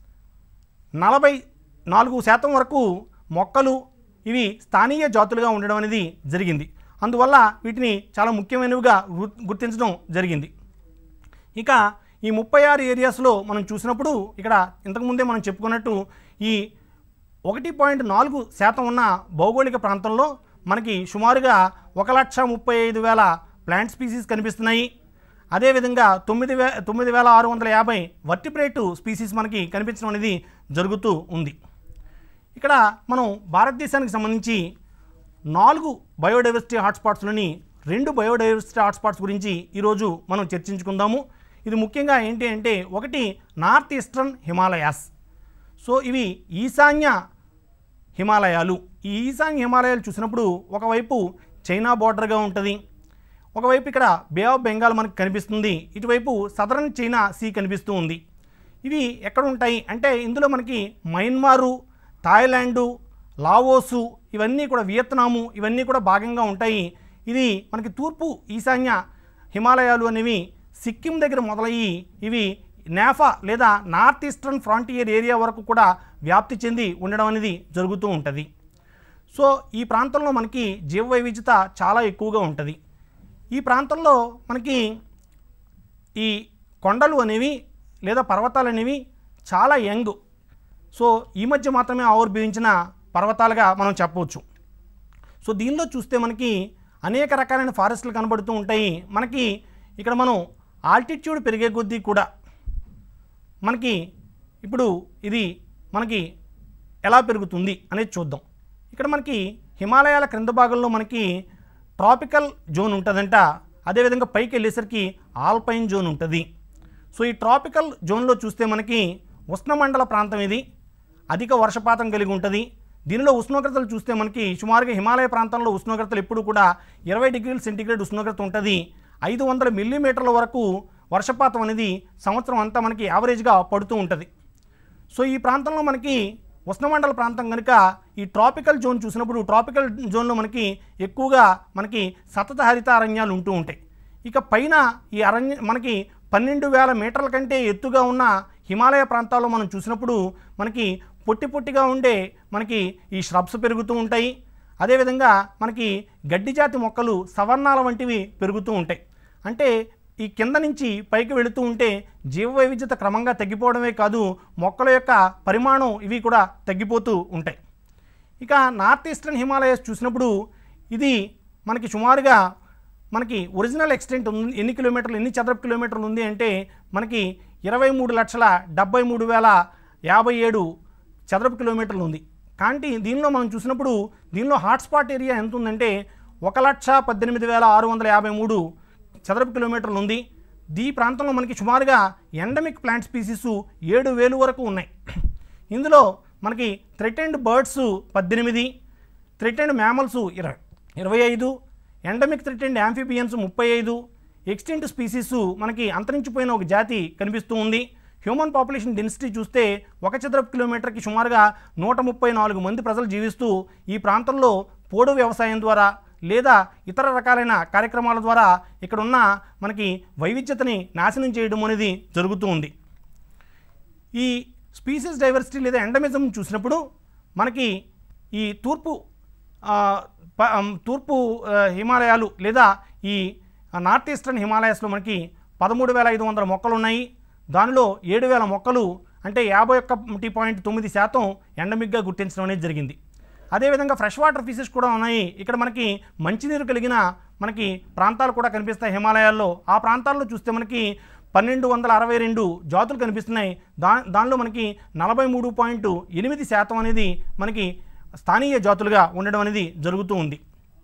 నలభై నాలుగు శాతం వరకు మొక్కలు ఇవి స్థానియ జాతులుగా ఉండడం అనేది జరిగింది అందువల్ల వీటిని చాలా ముఖ్యమైనవిగా గుర్- గుర్తించడం జరిగింది ఇక ఈ ముప్పై ఆరు ఏరియాస్లో మనం చూసినప్పుడు ఇక్కడ ఇంతకుముందే మనం చెప్పుకున్నట్టు ఈ ఒకటి పాయింట్ నాలుగు శాతం ఉన్న భౌగోళిక ప్రాంతంలో మనకి సుమారుగా ఒక లక్ష ముప్పై ఐదు వేల ప్లాంట్ స్పీసీస్ కనిపిస్తున్నాయి అదేవిధంగా తొమ్మిది వే తొమ్మిది వేల ఆరు వందల యాభై వర్టిబ్రేటు స్పీసీస్ మనకి కనిపించడం అనేది జరుగుతూ ఉంది ఇక్కడ మనం భారతదేశానికి సంబంధించి నాలుగు బయోడైవర్సిటీ హాట్స్పాట్స్లోని రెండు బయోడైవర్సిటీ హాట్స్పాట్స్ గురించి ఈరోజు మనం చర్చించుకుందాము ఇది ముఖ్యంగా ఏంటి అంటే ఒకటి నార్త్ ఈస్టర్న్ హిమాలయాస్ సో ఇవి ఈశాన్య హిమాలయాలు ఈ ఈశాన్య హిమాలయాలు చూసినప్పుడు ఒకవైపు చైనా బోర్డర్గా ఉంటుంది ఒకవైపు ఇక్కడ బే ఆఫ్ బెంగాల్ మనకు కనిపిస్తుంది ఇటువైపు సదరన్ చైనా సీ కనిపిస్తూ ఉంది ఇవి ఎక్కడ ఉంటాయి అంటే ఇందులో మనకి మయన్మారు థాయిలాండు లావోసు ఇవన్నీ కూడా వియత్నాము ఇవన్నీ కూడా భాగంగా ఉంటాయి ఇది మనకి తూర్పు ఈశాన్య హిమాలయాలు అనేవి సిక్కిం దగ్గర మొదలయ్యి ఇవి నేఫా లేదా నార్త్ ఈస్టర్న్ ఫ్రాంటియర్ ఏరియా వరకు కూడా వ్యాప్తి చెంది ఉండడం అనేది జరుగుతూ ఉంటుంది సో ఈ ప్రాంతంలో మనకి జీవ వైవిధ్యత చాలా ఎక్కువగా ఉంటుంది ఈ ప్రాంతంలో మనకి ఈ కొండలు అనేవి లేదా పర్వతాలు అనేవి చాలా యంగ్ సో ఈ మధ్య మాత్రమే ఆవిర్భవించిన పర్వతాలుగా మనం చెప్పవచ్చు సో దీనిలో చూస్తే మనకి అనేక రకాలైన ఫారెస్ట్లు కనబడుతూ ఉంటాయి మనకి ఇక్కడ మనం ఆల్టిట్యూడ్ పెరిగే కొద్దీ కూడా మనకి ఇప్పుడు ఇది మనకి ఎలా పెరుగుతుంది అనేది చూద్దాం ఇక్కడ మనకి హిమాలయాల క్రింద భాగంలో మనకి ట్రాపికల్ జోన్ ఉంటుందంట అదేవిధంగా పైకి వెళ్ళేసరికి ఆల్పైన్ జోన్ ఉంటుంది సో ఈ ట్రాపికల్ జోన్లో చూస్తే మనకి ఉష్ణమండల ప్రాంతం ఇది అధిక వర్షపాతం కలిగి ఉంటుంది దీనిలో ఉష్ణోగ్రతలు చూస్తే మనకి సుమారుగా హిమాలయ ప్రాంతంలో ఉష్ణోగ్రతలు ఎప్పుడు కూడా ఇరవై డిగ్రీల సెంటీగ్రేడ్ ఉష్ణోగ్రత ఉంటుంది ఐదు వందల మిల్లీమీటర్ల వరకు వర్షపాతం అనేది సంవత్సరం అంతా మనకి యావరేజ్గా పడుతూ ఉంటుంది సో ఈ ప్రాంతంలో మనకి ఉష్ణమండల ప్రాంతం కనుక ఈ ట్రాపికల్ జోన్ చూసినప్పుడు ట్రాపికల్ జోన్లో మనకి ఎక్కువగా మనకి సతత హరిత అరణ్యాలు ఉంటూ ఉంటాయి ఇక పైన ఈ అరణ్య మనకి పన్నెండు వేల మీటర్ల కంటే ఎత్తుగా ఉన్న హిమాలయ ప్రాంతాల్లో మనం చూసినప్పుడు మనకి పొట్టి పొట్టిగా ఉండే మనకి ఈ ష్రబ్స్ పెరుగుతూ ఉంటాయి అదేవిధంగా మనకి గడ్డి జాతి మొక్కలు సవర్ణాల వంటివి పెరుగుతూ ఉంటాయి అంటే ఈ కింద నుంచి పైకి వెళుతూ ఉంటే జీవ వైవిధ్యత క్రమంగా తగ్గిపోవడమే కాదు మొక్కల యొక్క పరిమాణం ఇవి కూడా తగ్గిపోతూ ఉంటాయి ఇక నార్త్ ఈస్టర్న్ హిమాలయస్ చూసినప్పుడు ఇది మనకి సుమారుగా మనకి ఒరిజినల్ ఎక్స్టెంట్ ఉంది ఎన్ని కిలోమీటర్లు ఎన్ని చదరపు కిలోమీటర్లు ఉంది అంటే మనకి ఇరవై మూడు లక్షల డెబ్బై మూడు వేల యాభై ఏడు చదరపు కిలోమీటర్లు ఉంది కానీ దీనిలో మనం చూసినప్పుడు దీనిలో హాట్స్పాట్ ఏరియా ఎంత ఉందంటే ఒక లక్ష పద్దెనిమిది వేల ఆరు వందల యాభై మూడు చదరపు కిలోమీటర్లు ఉంది ఈ ప్రాంతంలో మనకి సుమారుగా ఎండమిక్ ప్లాంట్ స్పీసీస్ ఏడు వేలు వరకు ఉన్నాయి ఇందులో మనకి థ్రెటెండ్ బర్డ్స్ పద్దెనిమిది థ్రెటెండ్ మ్యామల్స్ ఇరవై ఇరవై ఐదు ఎండమిక్ థ్రెటెండ్ యాంఫిబియన్స్ ముప్పై ఐదు ఎక్స్టెంట్ స్పీసీస్ మనకి అంతరించిపోయిన ఒక జాతి కనిపిస్తూ ఉంది హ్యూమన్ పాపులేషన్ డెన్సిటీ చూస్తే ఒక చదరపు కిలోమీటర్కి సుమారుగా నూట ముప్పై నాలుగు మంది ప్రజలు జీవిస్తూ ఈ ప్రాంతంలో పోడు వ్యవసాయం ద్వారా లేదా ఇతర రకాలైన కార్యక్రమాల ద్వారా ఇక్కడ ఉన్న మనకి వైవిధ్యతని నాశనం చేయడం అనేది జరుగుతూ ఉంది ఈ స్పీసీస్ డైవర్సిటీ లేదా ఎండమిజం చూసినప్పుడు మనకి ఈ తూర్పు ఆ, ప- ఆమ్, తూర్పు ఆ, హిమాలయాలు లేదా ఈ నార్త్ ఈస్టర్న్ హిమాలయాస్లో మనకి పదమూడు వేల ఐదు వందల మొక్కలు ఉన్నాయి దానిలో ఏడు వేల మొక్కలు అంటే యాభై ఒక్కటి పాయింట్ తొమ్మిది శాతం ఎండమిక్గా గుర్తించడం అనేది జరిగింది అదేవిధంగా ఫ్రెష్ వాటర్ ఫిషెస్ కూడా ఉన్నాయి ఇక్కడ మనకి మంచినీరు కలిగిన మనకి ప్రాంతాలు కూడా కనిపిస్తాయి హిమాలయాల్లో ఆ ప్రాంతాల్లో చూస్తే మనకి పన్నెండు వందల అరవై రెండు జాతులు కనిపిస్తున్నాయి దా దానిలో మనకి నలభై మూడు పాయింట్ ఎనిమిది శాతం అనేది మనకి స్థానియ జాతులుగా ఉండడం అనేది జరుగుతూ ఉంది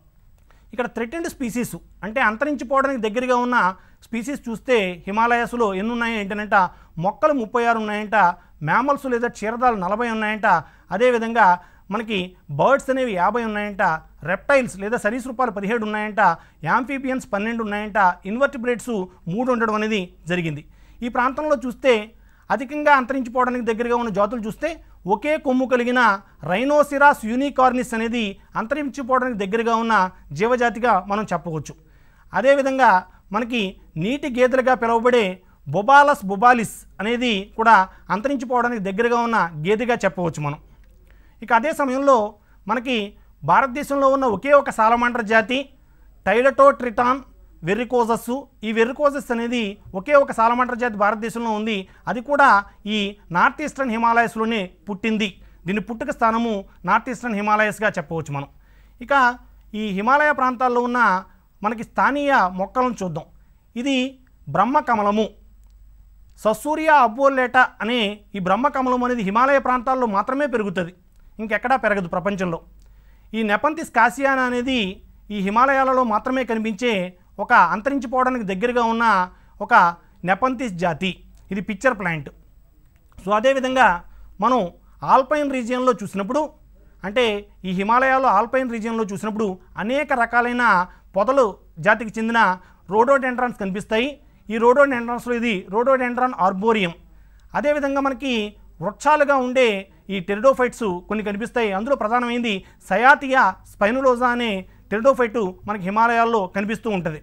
ఇక్కడ థ్రెటెండ్ స్పీసీస్ అంటే అంతరించిపోవడానికి దగ్గరగా ఉన్న స్పీసీస్ చూస్తే హిమాలయాస్లో ఎన్ని ఉన్నాయి ఏంటంట మొక్కలు ముప్పై ఆరు ఉన్నాయంట మ్యామల్స్ లేదా క్షీరదాలు నలభై ఉన్నాయంట అదేవిధంగా మనకి బర్డ్స్ అనేవి యాభై ఉన్నాయంట రెప్టైల్స్ లేదా సరీసృపాలు పదిహేడు ఉన్నాయంట యాంఫీబియన్స్ పన్నెండు ఉన్నాయంట ఇన్వర్టిబ్రేట్స్ మూడు ఉండడం అనేది జరిగింది ఈ ప్రాంతంలో చూస్తే అధికంగా అంతరించిపోవడానికి దగ్గరగా ఉన్న జాతులు చూస్తే ఒకే కొమ్ము కలిగిన రైనోసిరాస్ యూనికార్నిస్ అనేది అంతరించిపోవడానికి దగ్గరగా ఉన్న జీవజాతిగా మనం చెప్పవచ్చు అదేవిధంగా మనకి నీటి గేదెలుగా పిలువబడే బొబాలస్ బొబాలిస్ అనేది కూడా అంతరించిపోవడానికి దగ్గరగా ఉన్న గేదెగా చెప్పవచ్చు మనం ఇక అదే సమయంలో మనకి భారతదేశంలో ఉన్న ఒకే ఒక సాలమాండర్ జాతి టైలటో ట్రిటాన్ వెర్రికోజస్ ఈ వెర్రికోజస్ అనేది ఒకే ఒక సాలమాండర్ జాతి భారతదేశంలో ఉంది అది కూడా ఈ నార్త్ ఈస్టర్న్ హిమాలయస్లోనే పుట్టింది దీని పుట్టుక స్థానము నార్త్ ఈస్టర్న్ హిమాలయస్గా చెప్పవచ్చు మనం ఇక ఈ హిమాలయ ప్రాంతాల్లో ఉన్న మనకి స్థానియ మొక్కలను చూద్దాం ఇది బ్రహ్మకమలము సస్సూర్య అబ్బోలేట అనే ఈ బ్రహ్మకమలం అనేది హిమాలయ ప్రాంతాల్లో మాత్రమే పెరుగుతుంది ఇంకెక్కడా పెరగదు ప్రపంచంలో ఈ నెపంతిస్ కాసియానా అనేది ఈ హిమాలయాలలో మాత్రమే కనిపించే ఒక అంతరించిపోవడానికి దగ్గరగా ఉన్న ఒక నెపంతిస్ జాతి ఇది పిక్చర్ ప్లాంట్ సో అదేవిధంగా మనం ఆల్పైన్ రీజియన్లో చూసినప్పుడు అంటే ఈ హిమాలయాల్లో ఆల్పైన్ రీజియన్లో చూసినప్పుడు అనేక రకాలైన పొదలు జాతికి చెందిన రోడోడెండ్రాన్స్ కనిపిస్తాయి ఈ రోడోడెండ్రాన్స్లో ఇది రోడోడెండ్రాన్ ఆర్బోరియం అదేవిధంగా మనకి వృక్షాలుగా ఉండే ఈ టెరిడోఫైట్స్ కొన్ని కనిపిస్తాయి అందులో ప్రధానమైంది సయాతియా స్పైనులోజా అనే టెరిడోఫైటు మనకి హిమాలయాల్లో కనిపిస్తూ ఉంటుంది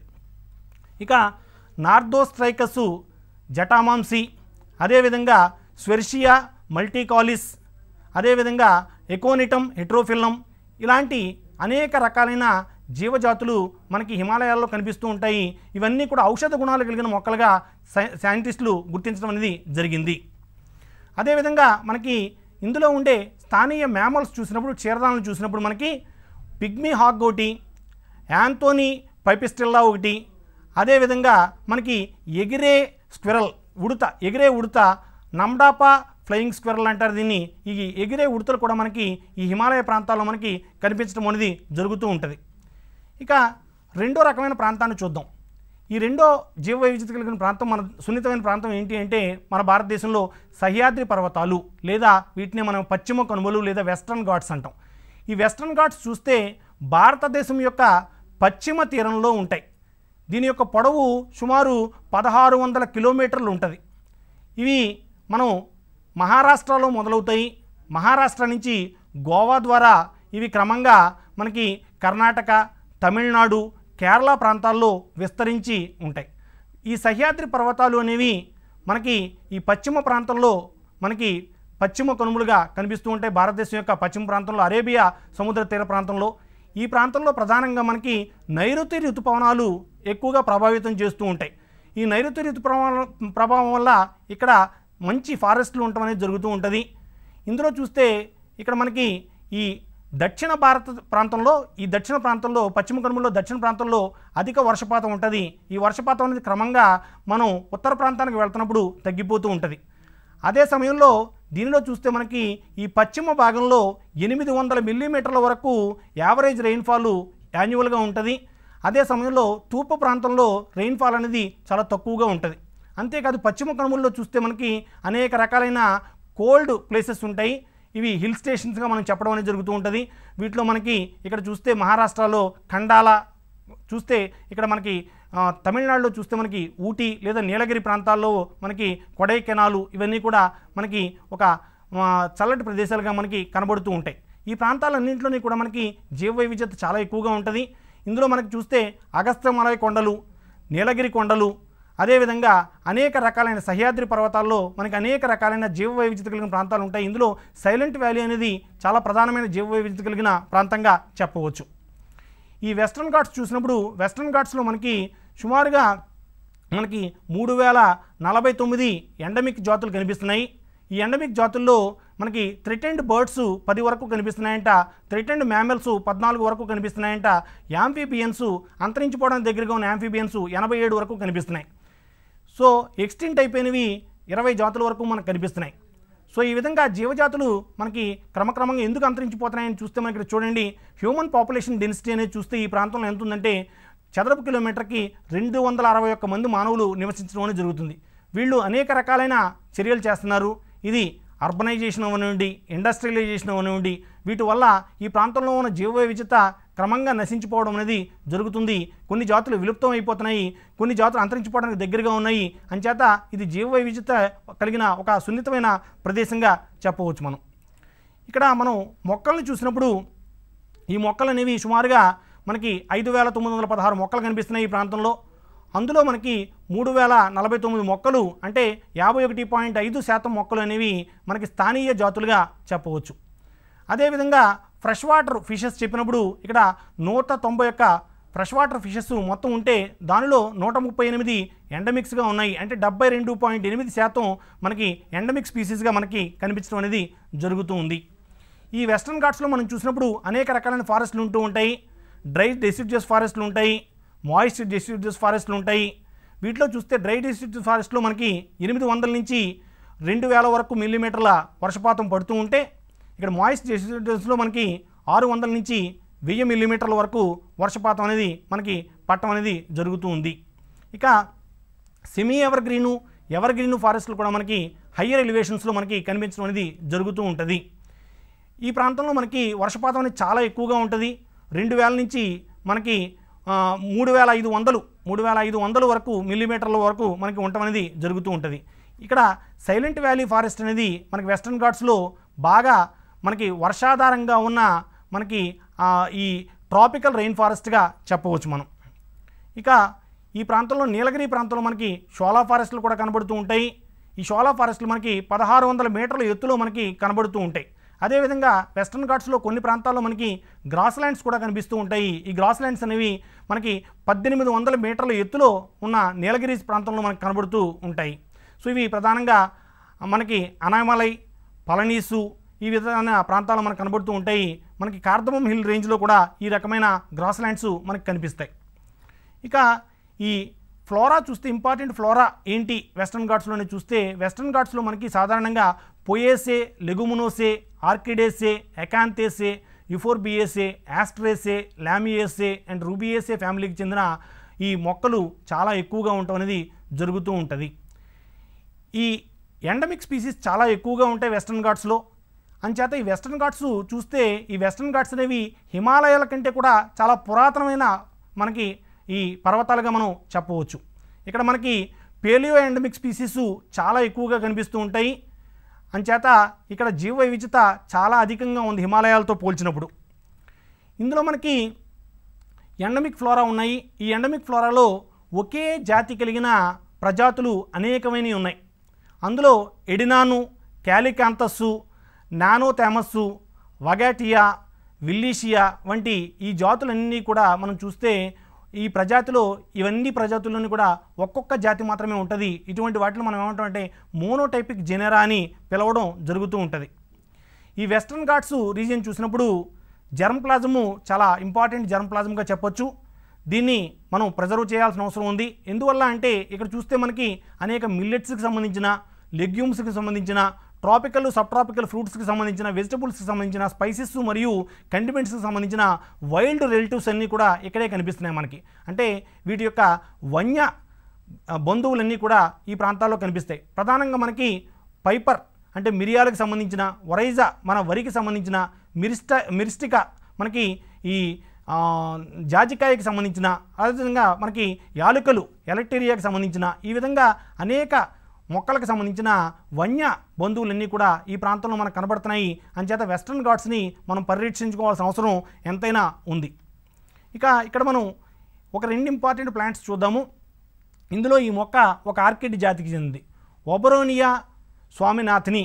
ఇక నార్దోస్ట్రైకస్ జటామాంసి అదేవిధంగా స్వెర్షియా మల్టీకాలిస్ అదేవిధంగా ఎకోనిటం హెట్రోఫిల్లం ఇలాంటి అనేక రకాలైన జీవజాతులు మనకి హిమాలయాల్లో కనిపిస్తూ ఉంటాయి ఇవన్నీ కూడా ఔషధ గుణాలు కలిగిన మొక్కలుగా సై- సైంటిస్టులు గుర్తించడం అనేది జరిగింది అదేవిధంగా మనకి ఇందులో ఉండే స్థానియ మ్యామల్స్ చూసినప్పుడు క్షీరదాలను చూసినప్పుడు మనకి పిగ్మీ హాగ్ ఒకటి యాంతోనీ పైపిస్టిల్లా ఒకటి అదేవిధంగా మనకి ఎగిరే స్క్విరల్ ఉడత ఎగిరే ఉడత నమ్డాపా ఫ్లయింగ్ స్క్విరల్ అంటారు దీన్ని ఈ ఎగిరే ఉడతలు కూడా మనకి ఈ హిమాలయ ప్రాంతాల్లో మనకి కనిపించడం అనేది జరుగుతూ ఉంటుంది ఇక రెండో రకమైన ప్రాంతాన్ని చూద్దాం ఈ రెండో జీవ వైవిధ్యత కలిగిన ప్రాంతం మన సున్నితమైన ప్రాంతం ఏంటి అంటే మన భారతదేశంలో సహ్యాద్రి పర్వతాలు లేదా వీటిని మనం పశ్చిమ కనుమలు లేదా వెస్ట్రన్ ఘాట్స్ అంటాం ఈ వెస్ట్రన్ ఘాట్స్ చూస్తే భారతదేశం యొక్క పశ్చిమ తీరంలో ఉంటాయి దీని యొక్క పొడవు సుమారు పదహారు వందల కిలోమీటర్లు ఉంటుంది ఇవి మనం మహారాష్ట్రలో మొదలవుతాయి మహారాష్ట్ర నుంచి గోవా ద్వారా ఇవి క్రమంగా మనకి కర్ణాటక తమిళనాడు కేరళ ప్రాంతాల్లో విస్తరించి ఉంటాయి ఈ సహ్యాద్రి పర్వతాలు అనేవి మనకి ఈ పశ్చిమ ప్రాంతంలో మనకి పశ్చిమ కనుమలుగా కనిపిస్తూ ఉంటాయి భారతదేశం యొక్క పశ్చిమ ప్రాంతంలో అరేబియా సముద్ర తీర ప్రాంతంలో ఈ ప్రాంతంలో ప్రధానంగా మనకి నైరుతి ఋతుపవనాలు ఎక్కువగా ప్రభావితం చేస్తూ ఉంటాయి ఈ నైరుతి ఋతు ప్రభావం ప్రభావం వల్ల ఇక్కడ మంచి ఫారెస్ట్లు ఉండటం అనేది జరుగుతూ ఉంటుంది ఇందులో చూస్తే ఇక్కడ మనకి ఈ దక్షిణ భారత ప్రాంతంలో ఈ దక్షిణ ప్రాంతంలో పశ్చిమ కనుమల్లో దక్షిణ ప్రాంతంలో అధిక వర్షపాతం ఉంటుంది ఈ వర్షపాతం అనేది క్రమంగా మనం ఉత్తర ప్రాంతానికి వెళ్తున్నప్పుడు తగ్గిపోతూ ఉంటుంది అదే సమయంలో దీనిలో చూస్తే మనకి ఈ పశ్చిమ భాగంలో ఎనిమిది వందల మిల్లీమీటర్ల వరకు యావరేజ్ రెయిన్ఫాల్ యాన్యువల్గా ఉంటుంది అదే సమయంలో తూర్పు ప్రాంతంలో రెయిన్ఫాల్ అనేది చాలా తక్కువగా ఉంటుంది అంతేకాదు పశ్చిమ కనుమల్లో చూస్తే మనకి అనేక రకాలైన కోల్డ్ ప్లేసెస్ ఉంటాయి ఇవి హిల్ స్టేషన్స్గా మనం చెప్పడం అనేది జరుగుతూ ఉంటుంది వీటిలో మనకి ఇక్కడ చూస్తే మహారాష్ట్రలో ఖండాల చూస్తే ఇక్కడ మనకి ఆ, తమిళనాడులో చూస్తే మనకి ఊటీ లేదా నీలగిరి ప్రాంతాల్లో మనకి కొడైకెనాలు ఇవన్నీ కూడా మనకి ఒక ఆ, చల్లటి ప్రదేశాలుగా మనకి కనబడుతూ ఉంటాయి ఈ ప్రాంతాలన్నింటిలోని కూడా మనకి జీవ వైవిధ్యత చాలా ఎక్కువగా ఉంటుంది ఇందులో మనకి చూస్తే అగస్త్యమలై కొండలు నీలగిరి కొండలు అదేవిధంగా అనేక రకాలైన సహ్యాద్రి పర్వతాల్లో మనకి అనేక రకాలైన జీవ వైవిధ్యత కలిగిన ప్రాంతాలు ఉంటాయి ఇందులో సైలెంట్ వ్యాలీ అనేది చాలా ప్రధానమైన జీవ వైవిధ్యత కలిగిన ప్రాంతంగా చెప్పవచ్చు ఈ వెస్ట్రన్ ఘాట్స్ చూసినప్పుడు వెస్ట్రన్ ఘాట్స్లో మనకి సుమారుగా మనకి మూడు వేల నలభై తొమ్మిది ఎండమిక్ జాతులు కనిపిస్తున్నాయి ఈ ఎండమిక్ జాతుల్లో మనకి థ్రిటెండ్ బర్డ్స్ పది వరకు కనిపిస్తున్నాయంట థ్రిటెండ్ మ్యామెల్స్ పద్నాలుగు వరకు కనిపిస్తున్నాయంట యాంఫీబియన్స్ అంతరించిపోవడానికి దగ్గరగా ఉన్న యాంఫీబియన్స్ ఎనభై ఏడు వరకు కనిపిస్తున్నాయి సో ఎక్స్టింట్ అయిపోయినవి ఇరవై జాతుల వరకు మనకు కనిపిస్తున్నాయి సో ఈ విధంగా జీవజాతులు మనకి క్రమక్రమంగా ఎందుకు అంతరించిపోతున్నాయని చూస్తే మనకి ఇక్కడ చూడండి హ్యూమన్ పాపులేషన్ డెన్సిటీ అనేది చూస్తే ఈ ప్రాంతంలో ఎంత ఉందంటే చదరపు కిలోమీటర్కి రెండు వందల అరవై ఒక్క మంది మానవులు నివసించడం అనేది జరుగుతుంది వీళ్ళు అనేక రకాలైన చర్యలు చేస్తున్నారు ఇది అర్బనైజేషన్ అవనివ్వండి ఇండస్ట్రియలైజేషన్ అవనివ్వండి వీటి వల్ల ఈ ప్రాంతంలో ఉన్న జీవ వైవిధ్యత క్రమంగా నశించిపోవడం అనేది జరుగుతుంది కొన్ని జాతులు విలుప్తం అయిపోతున్నాయి కొన్ని జాతులు అంతరించిపోవడానికి దగ్గరగా ఉన్నాయి అంచేత ఇది జీవ వైవిధ్యత కలిగిన ఒక సున్నితమైన ప్రదేశంగా చెప్పవచ్చు మనం ఇక్కడ మనం మొక్కల్ని చూసినప్పుడు ఈ మొక్కలు అనేవి సుమారుగా మనకి ఐదు వేల తొమ్మిది వందల పదహారు మొక్కలు కనిపిస్తున్నాయి ఈ ప్రాంతంలో అందులో మనకి మూడు వేల నలభై తొమ్మిది మొక్కలు అంటే యాభై ఒకటి పాయింట్ ఐదు శాతం మొక్కలు అనేవి మనకి స్థానీయ జాతులుగా చెప్పవచ్చు అదేవిధంగా ఫ్రెష్ వాటర్ ఫిషెస్ చెప్పినప్పుడు ఇక్కడ నూట తొంభై ఒక్క ఫ్రెష్ వాటర్ ఫిషెస్ మొత్తం ఉంటే దానిలో నూట ముప్పై ఎనిమిది ఎండమిక్స్గా ఉన్నాయి అంటే డెబ్బై రెండు పాయింట్ ఎనిమిది శాతం మనకి ఎండమిక్ స్పీసీస్గా మనకి కనిపించడం అనేది జరుగుతూ ఉంది ఈ వెస్ట్రన్ ఘాట్స్లో మనం చూసినప్పుడు అనేక రకాలైన ఫారెస్ట్లు ఉంటూ ఉంటాయి డ్రై డెసిడ్యూస్ ఫారెస్ట్లు ఉంటాయి మాయిస్ట్ డెసిడ్యూస్ ఫారెస్ట్లు ఉంటాయి వీటిలో చూస్తే డ్రై డెసిడ్యూస్ ఫారెస్ట్లో మనకి ఎనిమిది వందల నుంచి రెండు వేల వరకు మిల్లీమీటర్ల వర్షపాతం పడుతూ ఉంటే ఇక్కడ మాయిస్ట్ డెసిడ్యూస్లో మనకి ఆరు వందల నుంచి వెయ్యి మిల్లీమీటర్ల వరకు వర్షపాతం అనేది మనకి పట్టడం అనేది జరుగుతూ ఉంది ఇక semi evergreen evergreen ఫారెస్ట్లు కూడా మనకి హయ్యర్ ఎలివేషన్స్లో మనకి కనిపించడం అనేది జరుగుతూ ఉంటుంది ఈ ప్రాంతంలో మనకి వర్షపాతం అనేది చాలా ఎక్కువగా ఉంటుంది రెండు వేల నుంచి మనకి ఆ, మూడు వేల ఐదు వందలు మూడు వేల ఐదు వందల వరకు మిల్లీమీటర్ల వరకు మనకి ఉండటం అనేది జరుగుతూ ఉంటుంది ఇక్కడ సైలెంట్ వ్యాలీ ఫారెస్ట్ అనేది మనకి వెస్ట్రన్ ఘాట్స్లో బాగా మనకి వర్షాధారంగా ఉన్న మనకి ఆ, ఈ ట్రాపికల్ రెయిన్ ఫారెస్ట్గా చెప్పవచ్చు మనం ఇక ఈ ప్రాంతంలో నీలగిరి ప్రాంతంలో మనకి షోలా ఫారెస్ట్లు కూడా కనబడుతూ ఉంటాయి ఈ షోలా ఫారెస్ట్లు మనకి పదహారు వందల మీటర్ల ఎత్తులో మనకి కనబడుతూ ఉంటాయి అదేవిధంగా వెస్ట్రన్ ఘాట్స్లో కొన్ని ప్రాంతాల్లో మనకి గ్రాస్ ల్యాండ్స్ కూడా కనిపిస్తూ ఉంటాయి ఈ గ్రాస్ ల్యాండ్స్ అనేవి మనకి పద్దెనిమిది వందల మీటర్ల ఎత్తులో ఉన్న నీలగిరి ప్రాంతంలో మనకి కనబడుతూ ఉంటాయి సో ఇవి ప్రధానంగా మనకి అనామలై పళనీసు ఈ విధమైన ప్రాంతాలు మనకు కనబడుతూ ఉంటాయి మనకి కార్దమం హిల్ రేంజ్లో కూడా ఈ రకమైన గ్రాస్ ల్యాండ్స్ మనకి కనిపిస్తాయి ఇక ఈ ఫ్లోరా చూస్తే ఇంపార్టెంట్ ఫ్లోరా ఏంటి వెస్ట్రన్ ఘాట్స్లోనే చూస్తే వెస్ట్రన్ ఘాట్స్లో మనకి సాధారణంగా పొయేసే లెగుమునోసే ఆర్కిడేసే ఎకాంతేసే యుఫోర్బియేసే యాస్ట్రేసే లామియేసే అండ్ రూబియేసే ఫ్యామిలీకి చెందిన ఈ మొక్కలు చాలా ఎక్కువగా ఉండటం అనేది జరుగుతూ ఉంటుంది ఈ ఎండమిక్ స్పీసీస్ చాలా ఎక్కువగా ఉంటాయి వెస్ట్రన్ ఘాట్స్లో అంచేత ఈ వెస్ట్రన్ ఘాట్స్ చూస్తే ఈ వెస్ట్రన్ ఘాట్స్ అనేవి హిమాలయాల కంటే కూడా చాలా పురాతనమైన మనకి ఈ పర్వతాలుగా మనం చెప్పవచ్చు ఇక్కడ మనకి పేలియో ఎండమిక్ స్పీసీస్ చాలా ఎక్కువగా కనిపిస్తూ ఉంటాయి అంచేత ఇక్కడ జీవ వైవిధ్యత చాలా అధికంగా ఉంది హిమాలయాలతో పోల్చినప్పుడు ఇందులో మనకి ఎండమిక్ ఫ్లోరా ఉన్నాయి ఈ ఎండమిక్ ఫ్లోరాలో ఒకే జాతి కలిగిన ప్రజాతులు అనేకమైనవి ఉన్నాయి అందులో ఎడినాను క్యాలికాంతస్సు నానోథామస్సు వగాటియా విల్లీషియా వంటి ఈ జాతులన్నీ కూడా మనం చూస్తే ఈ ప్రజాతిలో ఇవన్నీ ప్రజాతులను కూడా ఒక్కొక్క జాతి మాత్రమే ఉంటుంది ఇటువంటి వాటిని మనం ఏమంటామంటే మోనోటైపిక్ జెనెరా అని పిలవడం జరుగుతూ ఉంటుంది ఈ వెస్ట్రన్ ఘాట్స్ రీజియన్ చూసినప్పుడు జర్మ్ ప్లాజము చాలా ఇంపార్టెంట్ జర్మ్ ప్లాజమ్గా చెప్పొచ్చు దీన్ని మనం ప్రిజర్వ్ చేయాల్సిన అవసరం ఉంది ఎందువల్ల అంటే ఇక్కడ చూస్తే మనకి అనేక మిల్లెట్స్కి సంబంధించిన లెగ్యూమ్స్కి సంబంధించిన ట్రాపికల్ సబ్ ట్రాపికల్ ఫ్రూట్స్కి సంబంధించిన వెజిటబుల్స్కి సంబంధించిన స్పైసెస్ మరియు కండిమెంట్స్కి సంబంధించిన వైల్డ్ రిలేటివ్స్ అన్నీ కూడా ఇక్కడే కనిపిస్తున్నాయి మనకి అంటే వీటి యొక్క వన్య ఆ, బంధువులన్నీ కూడా ఈ ప్రాంతాల్లో కనిపిస్తాయి ప్రధానంగా మనకి పైపర్ అంటే మిరియాలకు సంబంధించిన వరైజా మన వరికి సంబంధించిన మిరిస్ట మిరిస్టిక మనకి ఈ ఆ, జాజికాయకి సంబంధించిన అదేవిధంగా మనకి యాలుకలు ఎలక్టేరియాకి సంబంధించిన ఈ విధంగా అనేక మొక్కలకు సంబంధించిన వన్య బంధువులన్నీ కూడా ఈ ప్రాంతంలో మనకు కనబడుతున్నాయి అంచేత వెస్ట్రన్ ఘాట్స్ని మనం పరిరక్షించుకోవాల్సిన అవసరం ఎంతైనా ఉంది ఇక ఇక్కడ మనం ఒక రెండు ఇంపార్టెంట్ ప్లాంట్స్ చూద్దాము ఇందులో ఈ మొక్క ఒక ఆర్కిడ్ జాతికి చెందింది ఒబరోనియా స్వామినాథిని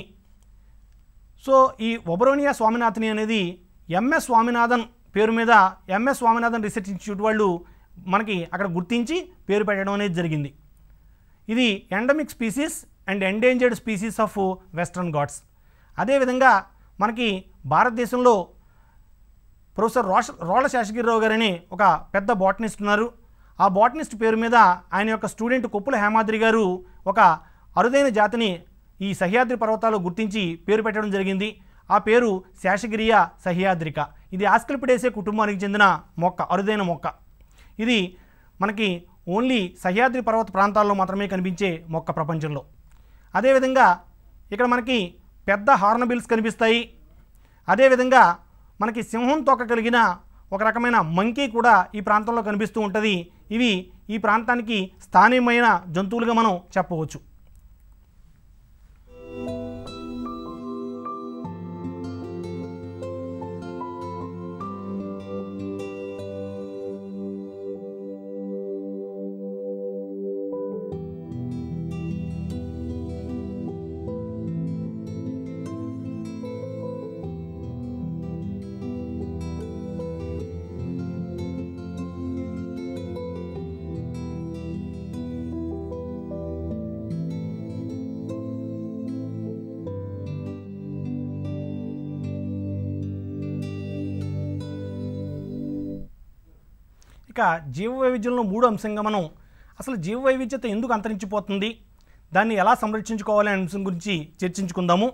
సో ఈ ఒబరోనియా స్వామినాథిని అనేది ఎంఎస్ స్వామినాథన్ పేరు మీద ఎంఎస్ స్వామినాథన్ రీసెర్చ్ ఇన్స్టిట్యూట్ వాళ్ళు మనకి అక్కడ గుర్తించి పేరు పెట్టడం అనేది జరిగింది ఇది endemic species and endangered species of Western Ghats అదేవిధంగా మనకి భారతదేశంలో ప్రొఫెసర్ రోష రోళ్ళ శేషగిరిరావు గారని ఒక పెద్ద బాటనిస్ట్ ఉన్నారు ఆ బాటనిస్ట్ పేరు మీద ఆయన యొక్క స్టూడెంట్ కొప్పుల హేమాద్రి గారు ఒక అరుదైన జాతిని ఈ సహ్యాద్రి పర్వతాల్లో గుర్తించి పేరు పెట్టడం జరిగింది ఆ పేరు శేషగిరియ సహ్యాద్రిక ఇది ఆస్కల్పిడేసే కుటుంబానికి చెందిన మొక్క అరుదైన మొక్క ఇది మనకి ఓన్లీ సహ్యాద్రి పర్వత ప్రాంతాల్లో మాత్రమే కనిపించే మొక్క ప్రపంచంలో అదేవిధంగా ఇక్కడ మనకి పెద్ద హార్నబిల్స్ కనిపిస్తాయి అదేవిధంగా మనకి సింహం తోక కలిగిన ఒక రకమైన మంకీ కూడా ఈ ప్రాంతంలో కనిపిస్తూ ఉంటుంది ఇవి ఈ ప్రాంతానికి స్థానికమైన జంతువులుగా మనం చెప్పవచ్చు ఇక జీవ వైవిధ్యంలో మూడో అంశంగా మనం అసలు జీవ వైవిధ్యత ఎందుకు అంతరించిపోతుంది దాన్ని ఎలా సంరక్షించుకోవాలి అనే అంశం గురించి చర్చించుకుందాము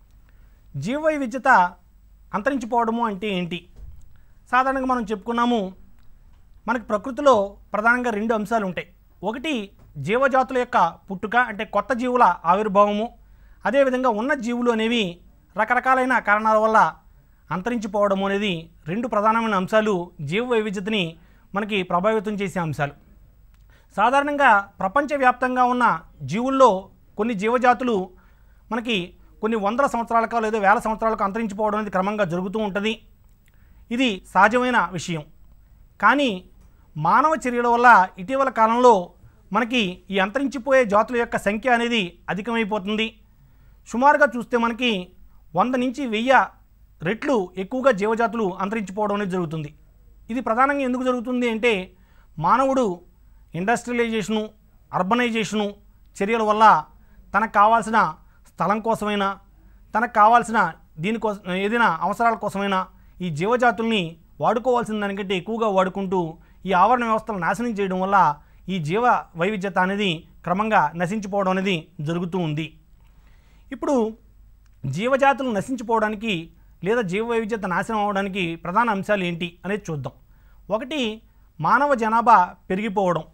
జీవ వైవిధ్యత అంతరించిపోవడము అంటే ఏంటి సాధారణంగా మనం చెప్పుకున్నాము మనకి ప్రకృతిలో ప్రధానంగా రెండు అంశాలు ఉంటాయి ఒకటి జీవజాతుల యొక్క పుట్టుక అంటే కొత్త జీవుల ఆవిర్భావము అదేవిధంగా ఉన్న జీవులు అనేవి రకరకాలైన కారణాల వల్ల అంతరించిపోవడం అనేది రెండు ప్రధానమైన అంశాలు జీవ వైవిధ్యతని మనకి ప్రభావితం చేసే అంశాలు సాధారణంగా ప్రపంచవ్యాప్తంగా ఉన్న జీవుల్లో కొన్ని జీవజాతులు మనకి కొన్ని వందల సంవత్సరాలకు లేదా వేల సంవత్సరాలకు అంతరించిపోవడం అనేది క్రమంగా జరుగుతూ ఉంటుంది ఇది సహజమైన విషయం కానీ మానవ చర్యల వల్ల ఇటీవల కాలంలో మనకి ఈ అంతరించిపోయే జాతుల యొక్క సంఖ్య అనేది అధికమైపోతుంది సుమారుగా చూస్తే మనకి వంద నుంచి వెయ్యి రెట్లు ఎక్కువగా జీవజాతులు అంతరించిపోవడం అనేది జరుగుతుంది ఇది ప్రధానంగా ఎందుకు జరుగుతుంది అంటే మానవుడు ఇండస్ట్రియలైజేషను అర్బనైజేషను చర్యల వల్ల తనకు కావాల్సిన స్థలం కోసమైనా తనకు కావాల్సిన దీనికోసం ఏదైనా అవసరాల కోసమైనా ఈ జీవజాతుల్ని వాడుకోవాల్సిన దానికంటే ఎక్కువగా వాడుకుంటూ ఈ ఆవరణ వ్యవస్థలు నాశనం చేయడం వల్ల ఈ జీవ వైవిధ్యత అనేది క్రమంగా నశించిపోవడం అనేది జరుగుతూ ఉంది ఇప్పుడు జీవజాతులు నశించిపోవడానికి లేదా జీవ వైవిధ్యత నాశనం అవడానికి ప్రధాన అంశాలు ఏంటి అనేది చూద్దాం ఒకటి మానవ జనాభా పెరిగిపోవడం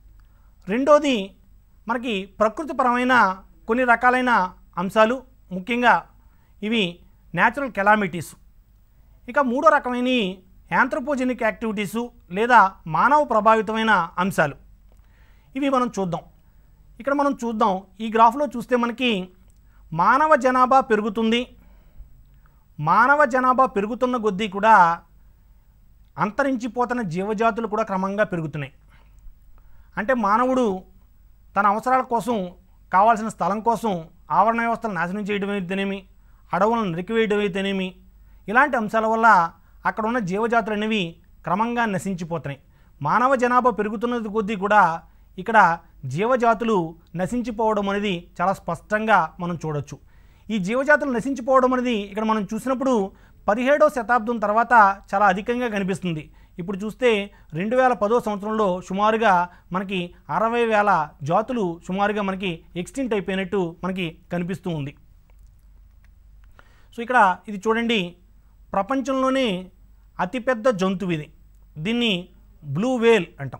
రెండోది మనకి ప్రకృతిపరమైన కొన్ని రకాలైన అంశాలు ముఖ్యంగా ఇవి న్యాచురల్ కెలామిటీస్ ఇక మూడో రకమైన యాంథ్రోపోజెనిక్ యాక్టివిటీసు లేదా మానవ ప్రభావితమైన అంశాలు ఇవి మనం చూద్దాం ఇక్కడ మనం చూద్దాం ఈ గ్రాఫ్లో చూస్తే మనకి మానవ జనాభా పెరుగుతుంది మానవ జనాభా పెరుగుతున్న కొద్దీ కూడా అంతరించిపోతున్న జీవజాతులు కూడా క్రమంగా పెరుగుతున్నాయి అంటే మానవుడు తన అవసరాల కోసం కావాల్సిన స్థలం కోసం ఆవరణ వ్యవస్థను నాశనం చేయడం అయితేనేమి అడవులను నరికివేయడం అయితేనేమి ఇలాంటి అంశాల వల్ల అక్కడ ఉన్న జీవజాతులు అనేవి క్రమంగా నశించిపోతున్నాయి మానవ జనాభా పెరుగుతున్నది కొద్దీ కూడా ఇక్కడ జీవజాతులు నశించిపోవడం అనేది చాలా స్పష్టంగా మనం చూడొచ్చు ఈ జీవజాతులు నశించిపోవడం అనేది ఇక్కడ మనం చూసినప్పుడు పదిహేడో శతాబ్దం తర్వాత చాలా అధికంగా కనిపిస్తుంది ఇప్పుడు చూస్తే రెండు వేల పదో సంవత్సరంలో సుమారుగా మనకి అరవై వేల జాతులు సుమారుగా మనకి ఎక్స్టింట్ అయిపోయినట్టు మనకి కనిపిస్తూ ఉంది సో ఇక్కడ ఇది చూడండి ప్రపంచంలోనే అతిపెద్ద జంతువు ఇది దీన్ని బ్లూ వేల్ అంటాం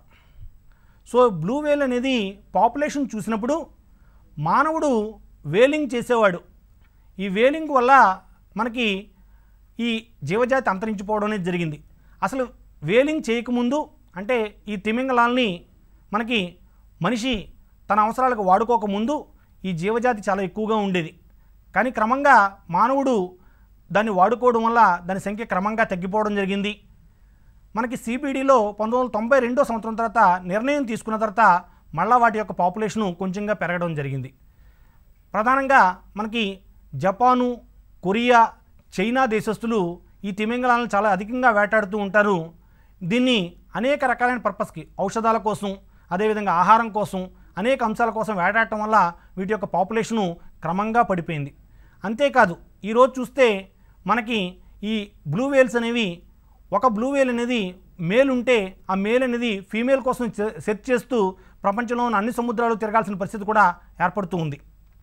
సో బ్లూ వేల్ అనేది పాపులేషన్ చూసినప్పుడు మానవుడు వేలింగ్ చేసేవాడు ఈ వేలింగ్ వల్ల మనకి ఈ జీవజాతి అంతరించిపోవడం అనేది జరిగింది అసలు వేలింగ్ చేయకముందు అంటే ఈ తిమింగలాల్ని మనకి మనిషి తన అవసరాలకు వాడుకోకముందు ఈ జీవజాతి చాలా ఎక్కువగా ఉండేది కానీ క్రమంగా మానవుడు దాన్ని వాడుకోవడం వల్ల దాని సంఖ్య క్రమంగా తగ్గిపోవడం జరిగింది మనకి సిబిడిలో పంతొమ్మిది వందల తొంభై రెండో సంవత్సరం తర్వాత నిర్ణయం తీసుకున్న తర్వాత మళ్ళా వాటి యొక్క పాపులేషను కొంచెంగా పెరగడం జరిగింది ప్రధానంగా మనకి జపాను కొరియా చైనా దేశస్తులు ఈ తిమింగలాలను చాలా అధికంగా వేటాడుతూ ఉంటారు దీన్ని అనేక రకాలైన పర్పస్కి ఔషధాల కోసం అదేవిధంగా ఆహారం కోసం అనేక అంశాల కోసం వేటాడటం వల్ల వీటి యొక్క పాపులేషను క్రమంగా పడిపోయింది అంతేకాదు ఈరోజు చూస్తే మనకి ఈ బ్లూ వేల్స్ అనేవి ఒక బ్లూ వేల్ అనేది మేల్ ఉంటే ఆ మేల్ అనేది ఫీమేల్ కోసం సె- సెర్చ్ చేస్తూ ప్రపంచంలో ఉన్న అన్ని సముద్రాలు తిరగాల్సిన పరిస్థితి కూడా ఏర్పడుతూ ఉంది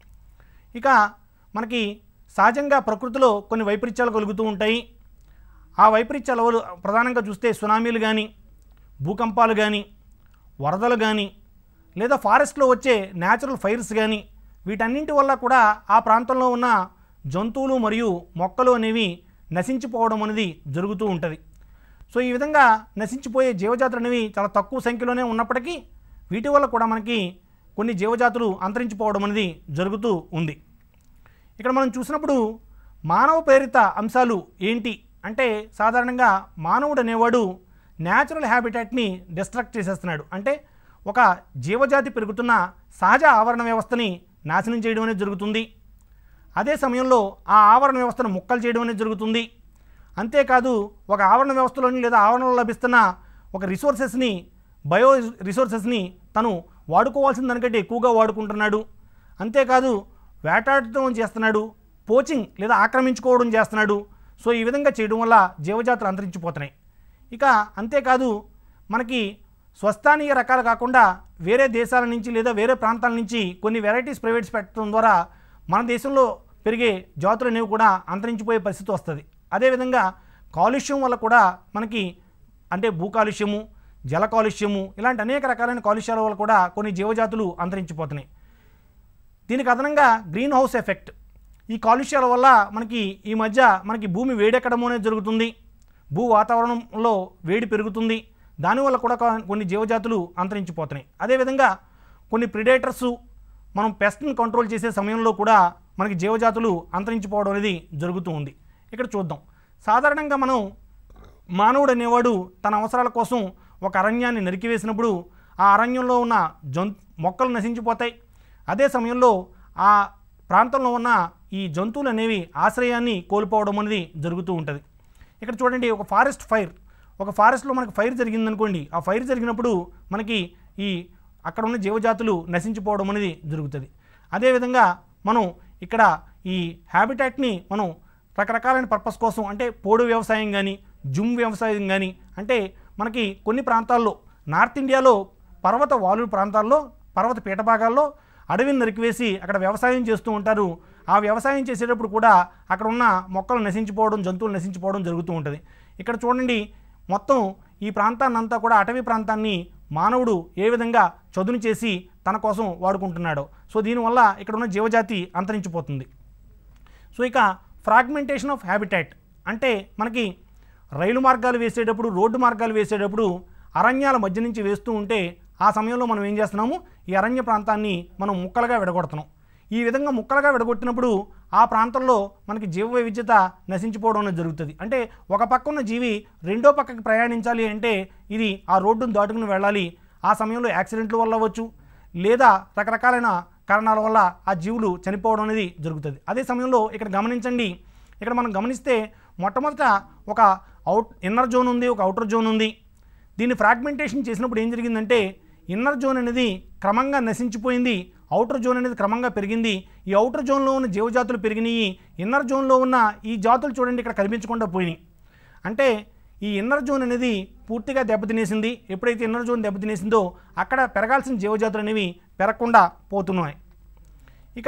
ఇక మనకి సహజంగా ప్రకృతిలో కొన్ని వైపరీత్యాలు కలుగుతూ ఉంటాయి ఆ వైపరీత్యాల వల్ల ప్రధానంగా చూస్తే సునామీలు కానీ భూకంపాలు కానీ వరదలు కానీ లేదా ఫారెస్ట్లో వచ్చే న్యాచురల్ ఫైర్స్ కానీ వీటన్నింటి వల్ల కూడా ఆ ప్రాంతంలో ఉన్న జంతువులు మరియు మొక్కలు అనేవి నశించిపోవడం అనేది జరుగుతూ ఉంటుంది సో ఈ విధంగా నశించిపోయే జీవజాతులు అనేవి చాలా తక్కువ సంఖ్యలోనే ఉన్నప్పటికీ వీటి వల్ల కూడా మనకి కొన్ని జీవజాతులు అంతరించిపోవడం అనేది జరుగుతూ ఉంది ఇక్కడ మనం చూసినప్పుడు మానవ ప్రేరిత అంశాలు ఏంటి అంటే సాధారణంగా మానవుడు అనేవాడు న్యాచురల్ హ్యాబిటాట్ని డిస్ట్రక్ట్ చేసేస్తున్నాడు అంటే ఒక జీవజాతి పెరుగుతున్న సహజ ఆవరణ వ్యవస్థని నాశనం చేయడం అనేది జరుగుతుంది అదే సమయంలో ఆ ఆవరణ వ్యవస్థను ముక్కలు చేయడం అనేది జరుగుతుంది అంతేకాదు ఒక ఆవరణ వ్యవస్థలోని లేదా ఆవరణలో లభిస్తున్న ఒక రిసోర్సెస్ని బయో రిసోర్సెస్ని తను వాడుకోవాల్సిన దానికంటే ఎక్కువగా వాడుకుంటున్నాడు అంతేకాదు వేటాడటం చేస్తున్నాడు పోచింగ్ లేదా ఆక్రమించుకోవడం చేస్తున్నాడు సో ఈ విధంగా చేయడం వల్ల జీవజాతులు అంతరించిపోతున్నాయి ఇక అంతేకాదు మనకి స్వస్థానీయ రకాలు కాకుండా వేరే దేశాల నుంచి లేదా వేరే ప్రాంతాల నుంచి కొన్ని వెరైటీస్ ప్రైవేట్స్ పెట్టడం ద్వారా మన దేశంలో పెరిగే జాతులు అనేవి కూడా అంతరించిపోయే పరిస్థితి వస్తుంది అదేవిధంగా కాలుష్యం వల్ల కూడా మనకి అంటే భూ కాలుష్యము జల కాలుష్యము ఇలాంటి అనేక రకాలైన కాలుష్యాల వల్ల కూడా కొన్ని జీవజాతులు అంతరించిపోతున్నాయి దీనికి అదనంగా గ్రీన్ హౌస్ ఎఫెక్ట్ ఈ కాలుష్యాల వల్ల మనకి ఈ మధ్య మనకి భూమి వేడెక్కడం అనేది జరుగుతుంది భూ వాతావరణంలో వేడి పెరుగుతుంది దానివల్ల కూడా కొ- కొన్ని జీవజాతులు అంతరించిపోతున్నాయి అదేవిధంగా కొన్ని ప్రిడేటర్స్ మనం పెస్ట్ని కంట్రోల్ చేసే సమయంలో కూడా మనకి జీవజాతులు అంతరించిపోవడం అనేది జరుగుతూ ఉంది ఇక్కడ చూద్దాం సాధారణంగా మనం మానవుడు అనేవాడు తన అవసరాల కోసం ఒక అరణ్యాన్ని నరికివేసినప్పుడు ఆ అరణ్యంలో ఉన్న జంతు మొక్కలు నశించిపోతాయి అదే సమయంలో ఆ ప్రాంతంలో ఉన్న ఈ జంతువులు అనేవి ఆశ్రయాన్ని కోల్పోవడం అనేది జరుగుతూ ఉంటుంది ఇక్కడ చూడండి ఒక ఫారెస్ట్ ఫైర్ ఒక ఫారెస్ట్లో మనకి ఫైర్ జరిగిందనుకోండి ఆ ఫైర్ జరిగినప్పుడు మనకి ఈ అక్కడ ఉన్న జీవజాతులు నశించిపోవడం అనేది జరుగుతుంది అదేవిధంగా మనం ఇక్కడ ఈ హ్యాబిటాట్ని మనం రకరకాలైన పర్పస్ కోసం అంటే పోడు వ్యవసాయం కానీ జుమ్ వ్యవసాయం కానీ అంటే మనకి కొన్ని ప్రాంతాల్లో నార్త్ ఇండియాలో పర్వత వాలు ప్రాంతాల్లో పర్వత పీఠ భాగాల్లో అడవిని నరికివేసి అక్కడ వ్యవసాయం చేస్తూ ఉంటారు ఆ వ్యవసాయం చేసేటప్పుడు కూడా అక్కడ ఉన్న మొక్కలు నశించిపోవడం జంతువులు నశించిపోవడం జరుగుతూ ఉంటుంది ఇక్కడ చూడండి మొత్తం ఈ ప్రాంతాన్ని అంతా కూడా అటవీ ప్రాంతాన్ని మానవుడు ఏ విధంగా చదును చేసి తన కోసం వాడుకుంటున్నాడో సో దీనివల్ల ఇక్కడ ఉన్న జీవజాతి అంతరించిపోతుంది సో ఇక ఫ్రాగ్మెంటేషన్ ఆఫ్ హ్యాబిటాట్ అంటే మనకి రైలు మార్గాలు వేసేటప్పుడు రోడ్డు మార్గాలు వేసేటప్పుడు అరణ్యాల మధ్య నుంచి వేస్తూ ఉంటే ఆ సమయంలో మనం ఏం చేస్తున్నాము ఈ అరణ్య ప్రాంతాన్ని మనం ముక్కలుగా విడగొడుతున్నాం ఈ విధంగా ముక్కలుగా విడగొట్టినప్పుడు ఆ ప్రాంతంలో మనకి జీవ వైవిధ్యత నశించిపోవడం అనేది జరుగుతుంది అంటే ఒక పక్క ఉన్న జీవి రెండో పక్కకి ప్రయాణించాలి అంటే ఇది ఆ రోడ్డును దాటుకుని వెళ్ళాలి ఆ సమయంలో యాక్సిడెంట్ల వల్ల అవ్వచ్చు లేదా రకరకాలైన కారణాల వల్ల ఆ జీవులు చనిపోవడం అనేది జరుగుతుంది అదే సమయంలో ఇక్కడ గమనించండి ఇక్కడ మనం గమనిస్తే మొట్టమొదట ఒక అవుట్ ఇన్నర్ జోన్ ఉంది ఒక అవుటర్ జోన్ ఉంది దీన్ని ఫ్రాగ్మెంటేషన్ చేసినప్పుడు ఏం జరిగిందంటే ఇన్నర్ జోన్ అనేది క్రమంగా నశించిపోయింది అవుటర్ జోన్ అనేది క్రమంగా పెరిగింది ఈ అవుటర్ జోన్లో ఉన్న జీవజాతులు పెరిగినాయి ఇన్నర్ జోన్లో ఉన్న ఈ జాతులు చూడండి ఇక్కడ కనిపించకుండా పోయినాయి అంటే ఈ ఇన్నర్ జోన్ అనేది పూర్తిగా దెబ్బతినేసింది ఎప్పుడైతే ఇన్నర్ జోన్ దెబ్బతినేసిందో అక్కడ పెరగాల్సిన జీవజాతులు అనేవి పెరగకుండా పోతున్నాయి ఇక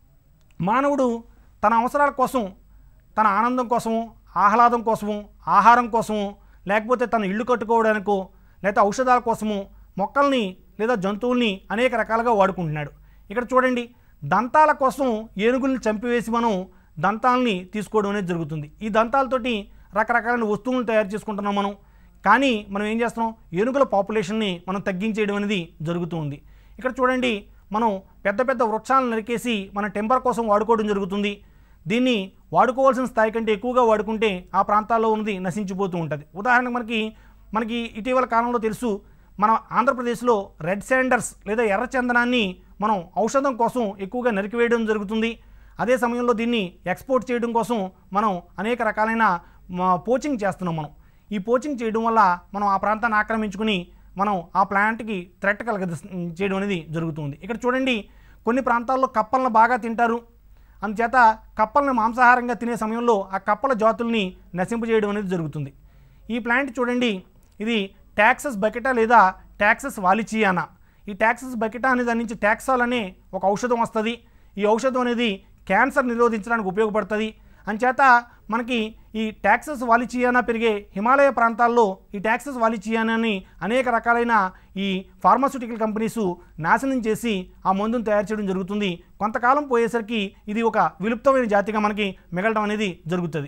మానవుడు తన అవసరాల కోసం తన ఆనందం కోసము ఆహ్లాదం కోసము ఆహారం కోసము లేకపోతే తన ఇల్లు కట్టుకోవడానికో లేదా ఔషధాల కోసము మొక్కల్ని లేదా జంతువుల్ని అనేక రకాలుగా వాడుకుంటున్నాడు ఇక్కడ చూడండి దంతాల కోసం ఏనుగుల్ని చంపివేసి మనం దంతాలని తీసుకోవడం అనేది జరుగుతుంది ఈ దంతాలతోటి రకరకాలైన వస్తువులను తయారు చేసుకుంటున్నాం మనం కానీ మనం ఏం చేస్తున్నాం ఏనుగుల పాపులేషన్ని మనం తగ్గించేయడం అనేది జరుగుతూ ఉంది ఇక్కడ చూడండి మనం పెద్ద పెద్ద వృక్షాలను నరికేసి మన టెంపర్ కోసం వాడుకోవడం జరుగుతుంది దీన్ని వాడుకోవాల్సిన స్థాయి కంటే ఎక్కువగా వాడుకుంటే ఆ ప్రాంతాల్లో ఉన్నది నశించిపోతూ ఉంటుంది ఉదాహరణకు మనకి మనకి ఇటీవల కాలంలో తెలుసు మన ఆంధ్రప్రదేశ్లో రెడ్ శాండర్స్ లేదా ఎర్ర చందనాన్ని మనం ఔషధం కోసం ఎక్కువగా నరికివేయడం జరుగుతుంది అదే సమయంలో దీన్ని ఎక్స్పోర్ట్ చేయడం కోసం మనం అనేక రకాలైన మ, పోచింగ్ చేస్తున్నాం మనం ఈ పోచింగ్ చేయడం వల్ల మనం ఆ ప్రాంతాన్ని ఆక్రమించుకుని మనం ఆ ప్లాంట్కి థ్రెట్ కలగ చేయడం అనేది జరుగుతుంది ఇక్కడ చూడండి కొన్ని ప్రాంతాల్లో కప్పలను బాగా తింటారు అందుచేత కప్పల్ని మాంసాహారంగా తినే సమయంలో ఆ కప్పల జాతుల్ని నశింపజేయడం అనేది జరుగుతుంది ఈ ప్లాంట్ చూడండి ఇది ట్యాక్సస్ బకెటా లేదా ట్యాక్సస్ వాలిచియానా ఈ ట్యాక్సస్ బకెటా అనే దాని నుంచి ట్యాక్సాల్ అనే ఒక ఔషధం వస్తుంది ఈ ఔషధం అనేది క్యాన్సర్ నిరోధించడానికి ఉపయోగపడుతుంది అంచేత మనకి ఈ ట్యాక్సస్ వాలిచియానా పెరిగే హిమాలయ ప్రాంతాల్లో ఈ ట్యాక్సస్ వాలిచియానాని అనేక రకాలైన ఈ ఫార్మాస్యూటికల్ కంపెనీస్ నాశనం చేసి ఆ మందును తయారు చేయడం జరుగుతుంది కొంతకాలం పోయేసరికి ఇది ఒక విలుప్తమైన జాతిగా మనకి మిగలడం అనేది జరుగుతుంది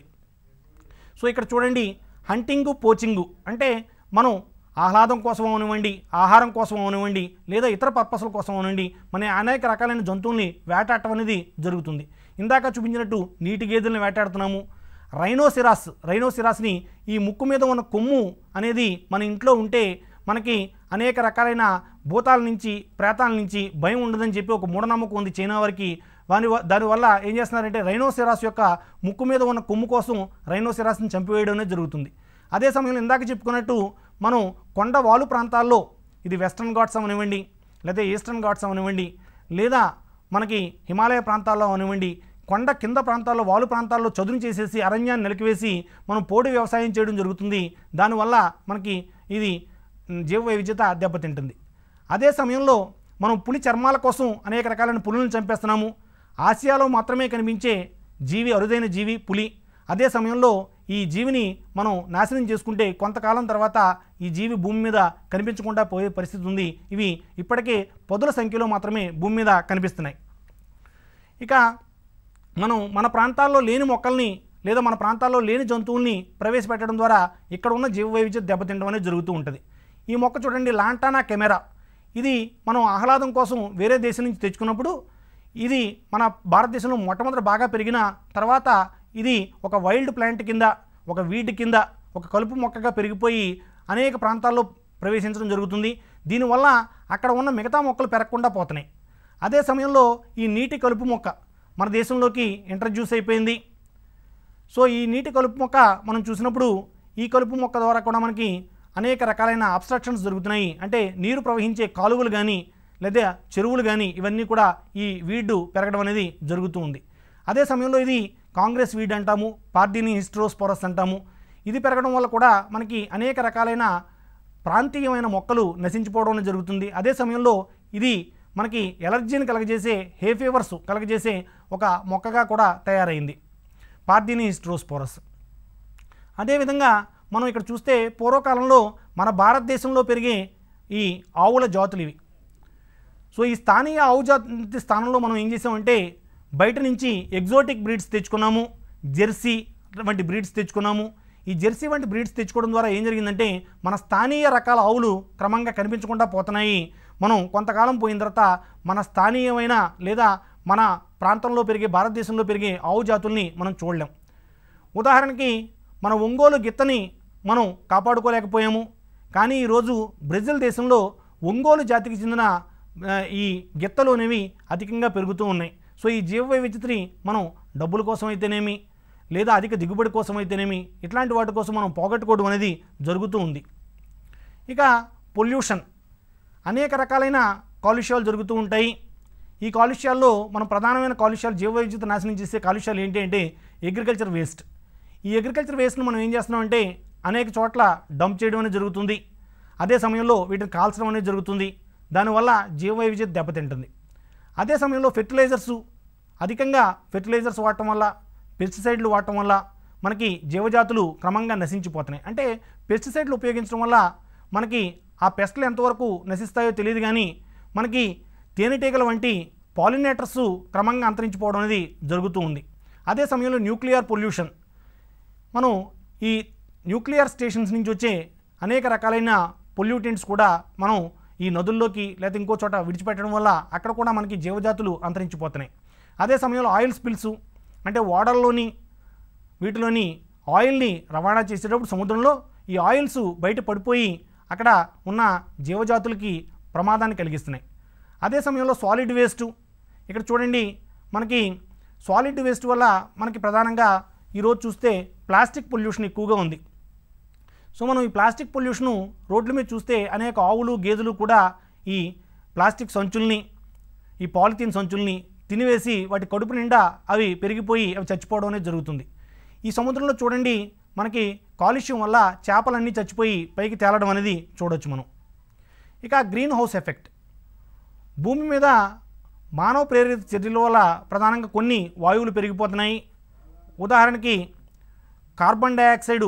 సో ఇక్కడ చూడండి హంటింగు పోచింగు అంటే మనం ఆహ్లాదం కోసం అవనివ్వండి ఆహారం కోసం అవనివ్వండి లేదా ఇతర పర్పస్ల కోసం అవనివ్వండి మన అనేక రకాలైన జంతువుల్ని వేటాడటం అనేది జరుగుతుంది ఇందాక చూపించినట్టు నీటి గేదెలను వేటాడుతున్నాము రైనోసిరాస్ రైనోసిరాస్ని ఈ ముక్కు మీద ఉన్న కొమ్ము అనేది మన ఇంట్లో ఉంటే మనకి అనేక రకాలైన భూతాల నుంచి ప్రేతాల నుంచి భయం ఉండదని చెప్పి ఒక మూఢనమ్మకం ఉంది చైనా వారికి దాని వ- దానివల్ల ఏం చేస్తున్నారంటే రైనోసిరాస్ యొక్క ముక్కు మీద ఉన్న కొమ్ము కోసం రైనోసిరాస్ని చంపివేయడం అనేది జరుగుతుంది అదే సమయంలో ఇందాక చెప్పుకున్నట్టు మనం కొండ వాలు ప్రాంతాల్లో ఇది వెస్ట్రన్ ఘాట్స్ అవనివ్వండి లేదా ఈస్టర్న్ ఘాట్స్ అవనివ్వండి లేదా మనకి హిమాలయ ప్రాంతాల్లో అవనివ్వండి కొండ కింద ప్రాంతాల్లో వాలు ప్రాంతాల్లో చదును చేసేసి అరణ్యాన్ని నిలికివేసి మనం పోడు వ్యవసాయం చేయడం జరుగుతుంది దానివల్ల మనకి ఇది మ్, జీవ వైవిధ్యత దెబ్బతింటుంది అదే సమయంలో మనం పులి చర్మాల కోసం అనేక రకాలైన పులులను చంపేస్తున్నాము ఆసియాలో మాత్రమే కనిపించే జీవి అరుదైన జీవి పులి అదే సమయంలో ఈ జీవిని మనం నాశనం చేసుకుంటే కొంతకాలం తర్వాత ఈ జీవి భూమి మీద కనిపించకుండా పోయే పరిస్థితి ఉంది ఇవి ఇప్పటికే పదుల సంఖ్యలో మాత్రమే భూమి మీద కనిపిస్తున్నాయి ఇక మనం మన ప్రాంతాల్లో లేని మొక్కల్ని లేదా మన ప్రాంతాల్లో లేని జంతువుల్ని ప్రవేశపెట్టడం ద్వారా ఇక్కడ ఉన్న జీవ వైవిధ్యం దెబ్బతింటం అనేది జరుగుతూ ఉంటుంది ఈ మొక్క చూడండి లాంటానా కెమెరా ఇది మనం ఆహ్లాదం కోసం వేరే దేశం నుంచి తెచ్చుకున్నప్పుడు ఇది మన భారతదేశంలో మొట్టమొదటి బాగా పెరిగిన తర్వాత ఇది ఒక వైల్డ్ ప్లాంట్ కింద ఒక వీడ్ కింద ఒక కలుపు మొక్కగా పెరిగిపోయి అనేక ప్రాంతాల్లో ప్రవేశించడం జరుగుతుంది దీనివల్ల అక్కడ ఉన్న మిగతా మొక్కలు పెరగకుండా పోతున్నాయి అదే సమయంలో ఈ నీటి కలుపు మొక్క మన దేశంలోకి ఇంట్రడ్యూస్ అయిపోయింది సో ఈ నీటి కలుపు మొక్క మనం చూసినప్పుడు ఈ కలుపు మొక్క ద్వారా కూడా మనకి అనేక రకాలైన అబ్స్ట్రక్షన్స్ జరుగుతున్నాయి అంటే నీరు ప్రవహించే కాలువలు కానీ లేదా చెరువులు కానీ ఇవన్నీ కూడా ఈ వీడు పెరగడం అనేది జరుగుతూ ఉంది అదే సమయంలో ఇది కాంగ్రెస్ వీడ్ అంటాము పార్టీని హిస్ట్రోస్పోరస్ అంటాము ఇది పెరగడం వల్ల కూడా మనకి అనేక రకాలైన ప్రాంతీయమైన మొక్కలు నశించిపోవడం అనేది జరుగుతుంది అదే సమయంలో ఇది మనకి ఎలర్జీని కలగజేసే హే ఫీవర్స్ కలగజేసే ఒక మొక్కగా కూడా తయారైంది పార్దీని హిస్ట్రోస్పోరస్ అదేవిధంగా మనం ఇక్కడ చూస్తే పూర్వకాలంలో మన భారతదేశంలో పెరిగే ఈ ఆవుల జాతులు ఇవి సో ఈ స్థానియ ఆవు జాతి స్థానంలో మనం ఏం చేసామంటే బయట నుంచి ఎగ్జోటిక్ బ్రీడ్స్ తెచ్చుకున్నాము జెర్సీ వంటి బ్రీడ్స్ తెచ్చుకున్నాము ఈ జెర్సీ వంటి బ్రీడ్స్ తెచ్చుకోవడం ద్వారా ఏం జరిగిందంటే మన స్థానియ రకాల ఆవులు క్రమంగా కనిపించకుండా పోతున్నాయి మనం కొంతకాలం పోయిన తర్వాత మన స్థానీయమైన లేదా మన ప్రాంతంలో పెరిగే భారతదేశంలో పెరిగే ఆవు జాతుల్ని మనం చూడలేం ఉదాహరణకి మన ఒంగోలు గిత్తని మనం కాపాడుకోలేకపోయాము కానీ ఈరోజు బ్రెజిల్ దేశంలో ఒంగోలు జాతికి చెందిన ఆ, ఈ గిత్తలు అనేవి అధికంగా పెరుగుతూ ఉన్నాయి సో ఈ జీవ వైవిధ్యతని మనం డబ్బుల కోసం అయితేనేమి లేదా అధిక దిగుబడి కోసం అయితేనేమి ఇట్లాంటి వాటి కోసం మనం పోగొట్టుకోవడం అనేది జరుగుతూ ఉంది ఇక పొల్యూషన్ అనేక రకాలైన కాలుష్యాలు జరుగుతూ ఉంటాయి ఈ కాలుష్యాల్లో మనం ప్రధానమైన కాలుష్యాలు జీవ వైవిధ్యత నాశనం చేసే కాలుష్యాలు ఏంటి అంటే అగ్రికల్చర్ వేస్ట్ ఈ అగ్రికల్చర్ వేస్ట్ను మనం ఏం చేస్తున్నామంటే అనేక చోట్ల డంప్ చేయడం అనేది జరుగుతుంది అదే సమయంలో వీటిని కాల్చడం అనేది జరుగుతుంది దానివల్ల జీవ వైవిధ్యత దెబ్బతింటుంది అదే సమయంలో ఫెర్టిలైజర్స్ అధికంగా ఫెర్టిలైజర్స్ వాడటం వల్ల పెస్టిసైడ్లు వాడటం వల్ల మనకి జీవజాతులు క్రమంగా నశించిపోతున్నాయి అంటే పెస్టిసైడ్లు ఉపయోగించడం వల్ల మనకి ఆ పెస్ట్లు ఎంతవరకు నశిస్తాయో తెలియదు కానీ మనకి తేనెటీగల వంటి పాలినేటర్స్ క్రమంగా అంతరించిపోవడం అనేది జరుగుతూ ఉంది అదే సమయంలో న్యూక్లియర్ పొల్యూషన్ మనం ఈ న్యూక్లియర్ స్టేషన్స్ నుంచి వచ్చే అనేక రకాలైన పొల్యూటెంట్స్ కూడా మనం ఈ నదుల్లోకి లేదా ఇంకో చోట విడిచిపెట్టడం వల్ల అక్కడ కూడా మనకి జీవజాతులు అంతరించిపోతున్నాయి అదే సమయంలో ఆయిల్ స్పిల్స్ అంటే ఓడల్లోని వీటిలోని ఆయిల్ని రవాణా చేసేటప్పుడు సముద్రంలో ఈ ఆయిల్స్ బయట పడిపోయి అక్కడ ఉన్న జీవజాతులకి ప్రమాదాన్ని కలిగిస్తున్నాయి అదే సమయంలో సాలిడ్ వేస్ట్ ఇక్కడ చూడండి మనకి సాలిడ్ వేస్ట్ వల్ల మనకి ప్రధానంగా ఈరోజు చూస్తే ప్లాస్టిక్ పొల్యూషన్ ఎక్కువగా ఉంది సో మనం ఈ ప్లాస్టిక్ పొల్యూషను రోడ్ల మీద చూస్తే అనేక ఆవులు గేదెలు కూడా ఈ ప్లాస్టిక్ సంచుల్ని ఈ పాలిథీన్ సంచుల్ని తినివేసి వాటి కడుపు నిండా అవి పెరిగిపోయి అవి చచ్చిపోవడం అనేది జరుగుతుంది ఈ సముద్రంలో చూడండి మనకి కాలుష్యం వల్ల చేపలన్నీ చచ్చిపోయి పైకి తేలడం అనేది చూడొచ్చు మనం ఇక గ్రీన్ హౌస్ ఎఫెక్ట్ భూమి మీద మానవ ప్రేరిత చర్యల వల్ల ప్రధానంగా కొన్ని వాయువులు పెరిగిపోతున్నాయి ఉదాహరణకి కార్బన్ డయాక్సైడు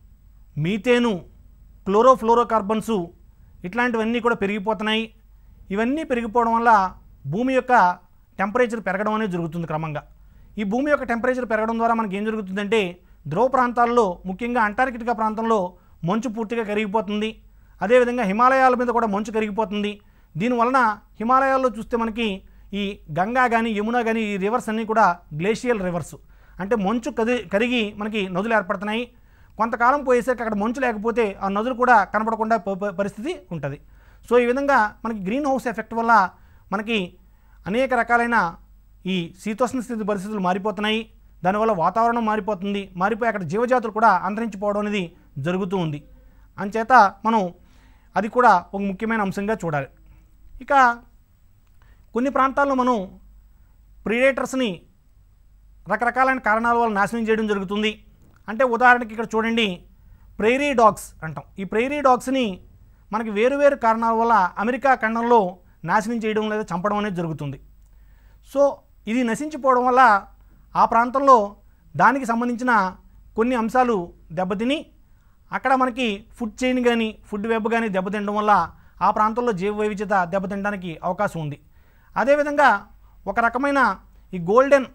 మీథేను క్లోరోఫ్లోరోకార్బన్స్ ఇట్లాంటివన్నీ కూడా పెరిగిపోతున్నాయి ఇవన్నీ పెరిగిపోవడం వల్ల భూమి యొక్క టెంపరేచర్ పెరగడం అనేది జరుగుతుంది క్రమంగా ఈ భూమి యొక్క టెంపరేచర్ పెరగడం ద్వారా మనకి ఏం జరుగుతుందంటే ధ్రువ ప్రాంతాల్లో ముఖ్యంగా అంటార్కిటికా ప్రాంతంలో మంచు పూర్తిగా కరిగిపోతుంది అదేవిధంగా హిమాలయాల మీద కూడా మంచు కరిగిపోతుంది దీనివలన హిమాలయాల్లో చూస్తే మనకి ఈ గంగా కానీ యమున కానీ ఈ రివర్స్ అన్నీ కూడా గ్లేషియల్ రివర్స్ అంటే మంచు కది కరిగి మనకి నదులు ఏర్పడుతున్నాయి కొంతకాలం పోయేసరికి అక్కడ మంచు లేకపోతే ఆ నదులు కూడా కనపడకుండా ప- ప- పరిస్థితి ఉంటుంది సో ఈ విధంగా మనకి గ్రీన్ హౌస్ ఎఫెక్ట్ వల్ల మనకి అనేక రకాలైన ఈ శీతోష్ణ స్థితి పరిస్థితులు మారిపోతున్నాయి దానివల్ల వాతావరణం మారిపోతుంది మారిపోయి అక్కడ జీవజాతులు కూడా అంతరించిపోవడం అనేది జరుగుతూ ఉంది అంచేత మనం అది కూడా ఒక ముఖ్యమైన అంశంగా చూడాలి ఇక కొన్ని ప్రాంతాల్లో మనం ప్రిడేటర్స్ని రకరకాలైన కారణాల వల్ల నాశనం చేయడం జరుగుతుంది అంటే ఉదాహరణకి ఇక్కడ చూడండి ప్రైరీ డాగ్స్ అంటాం ఈ ప్రైరీ డాగ్స్ని మనకి వేరు వేరు కారణాల వల్ల అమెరికా ఖండంలో నాశనం చేయడం లేదా చంపడం అనేది జరుగుతుంది సో ఇది నశించిపోవడం వల్ల ఆ ప్రాంతంలో దానికి సంబంధించిన కొన్ని అంశాలు దెబ్బతిని అక్కడ మనకి ఫుడ్ చైన్ కానీ ఫుడ్ వెబ్ కానీ దెబ్బతినడం వల్ల ఆ ప్రాంతంలో జీవ వైవిధ్యత దెబ్బతినడానికి అవకాశం ఉంది అదేవిధంగా ఒక రకమైన ఈ గోల్డెన్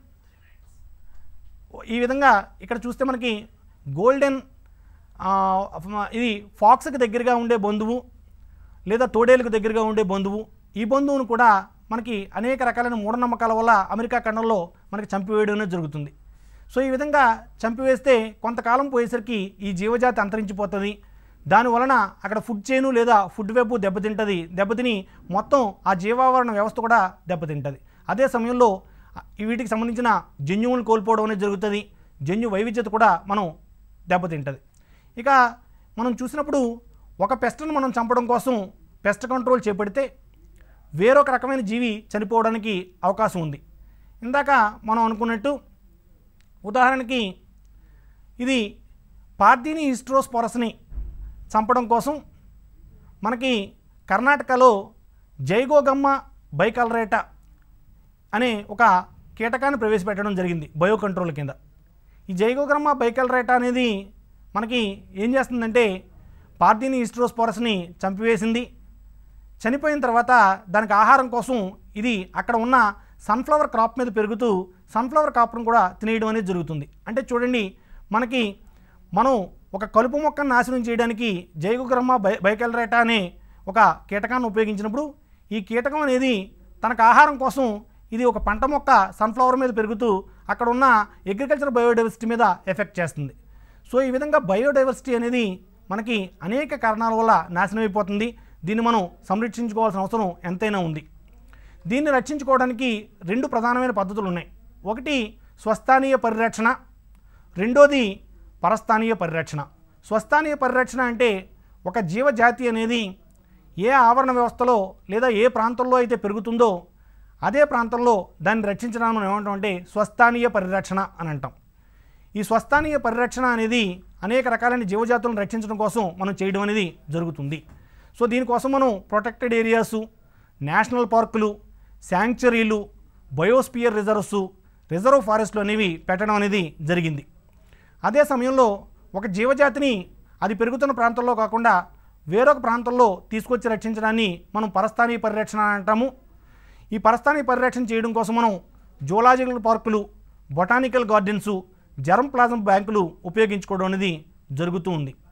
ఈ విధంగా ఇక్కడ చూస్తే మనకి గోల్డెన్ ఆ, ఇది ఫాక్స్కి దగ్గరగా ఉండే బంధువు లేదా తోడేలుకు దగ్గరగా ఉండే బంధువు ఈ బంధువును కూడా మనకి అనేక రకాలైన మూఢనమ్మకాల వల్ల అమెరికా ఖండంలో మనకి చంపివేయడం అనేది జరుగుతుంది సో ఈ విధంగా చంపివేస్తే కొంతకాలం పోయేసరికి ఈ జీవజాతి అంతరించిపోతుంది దానివలన అక్కడ ఫుడ్ చైను లేదా ఫుడ్ వెబ్ దెబ్బతింటుంది దెబ్బతిని మొత్తం ఆ జీవావరణ వ్యవస్థ కూడా దెబ్బతింటుంది అదే సమయంలో ఆ, ఈ వీటికి సంబంధించిన జన్యువులను కోల్పోవడం అనేది జరుగుతుంది జన్యు వైవిధ్యత కూడా మనం దెబ్బతింటుంది ఇక మనం చూసినప్పుడు ఒక పెస్ట్ను మనం చంపడం కోసం పెస్ట్ కంట్రోల్ చేపడితే వేరొక రకమైన జీవి చనిపోవడానికి అవకాశం ఉంది ఇందాక మనం అనుకున్నట్టు ఉదాహరణకి ఇది పార్థిని హిస్ట్రోస్పోరస్ని చంపడం కోసం మనకి కర్ణాటకలో జైగోగమ్మ బైకల్రేటా అనే ఒక కీటకాన్ని ప్రవేశపెట్టడం జరిగింది బయో కంట్రోల్ కింద ఈ జైగోగ్రమ్మ బైకల్రేటా అనేది మనకి ఏం చేస్తుందంటే పార్థిని హిస్ట్రోస్పోరస్ని చంపివేసింది చనిపోయిన తర్వాత దానికి ఆహారం కోసం ఇది అక్కడ ఉన్న సన్ఫ్లవర్ క్రాప్ మీద పెరుగుతూ సన్ఫ్లవర్ క్రాప్ను కూడా తినేయడం అనేది జరుగుతుంది అంటే చూడండి మనకి మనం ఒక కలుపు మొక్కను నాశనం చేయడానికి జైగుగ్రహమ బై బైకెల్రేటా అనే ఒక కీటకాన్ని ఉపయోగించినప్పుడు ఈ కీటకం అనేది తనకు ఆహారం కోసం ఇది ఒక పంట మొక్క సన్ఫ్లవర్ మీద పెరుగుతూ అక్కడ ఉన్న అగ్రికల్చర్ బయోడైవర్సిటీ మీద ఎఫెక్ట్ చేస్తుంది సో ఈ విధంగా బయోడైవర్సిటీ అనేది మనకి అనేక కారణాల వల్ల నాశనం అయిపోతుంది దీన్ని మనం సంరక్షించుకోవాల్సిన అవసరం ఎంతైనా ఉంది దీన్ని రక్షించుకోవడానికి రెండు ప్రధానమైన పద్ధతులు ఉన్నాయి ఒకటి స్వస్థానీయ పరిరక్షణ రెండోది పరస్థానీయ పరిరక్షణ స్వస్థానీయ పరిరక్షణ అంటే ఒక జీవజాతి అనేది ఏ ఆవరణ వ్యవస్థలో లేదా ఏ ప్రాంతంలో అయితే పెరుగుతుందో అదే ప్రాంతంలో దాన్ని రక్షించడం మనం ఏమంటాం అంటే స్వస్థానీయ పరిరక్షణ అని అంటాం ఈ స్వస్థానీయ పరిరక్షణ అనేది అనేక రకాలైన జీవజాతులను రక్షించడం కోసం మనం చేయడం అనేది జరుగుతుంది సో దీనికోసం మనం ప్రొటెక్టెడ్ ఏరియాసు నేషనల్ పార్కులు శాంక్చరీలు బయోస్పియర్ రిజర్వ్స్ రిజర్వ్ ఫారెస్ట్లు అనేవి పెట్టడం అనేది జరిగింది అదే సమయంలో ఒక జీవజాతిని అది పెరుగుతున్న ప్రాంతంలో కాకుండా వేరొక ప్రాంతంలో తీసుకొచ్చి రక్షించడాన్ని మనం పరస్థానీయ పరిరక్షణ అని అంటాము ఈ పరస్థానీయ పరిరక్షణ చేయడం కోసం మనం జూలాజికల్ పార్కులు బొటానికల్ గార్డెన్సు జర్మ్ ప్లాజం బ్యాంకులు ఉపయోగించుకోవడం అనేది జరుగుతూ ఉంది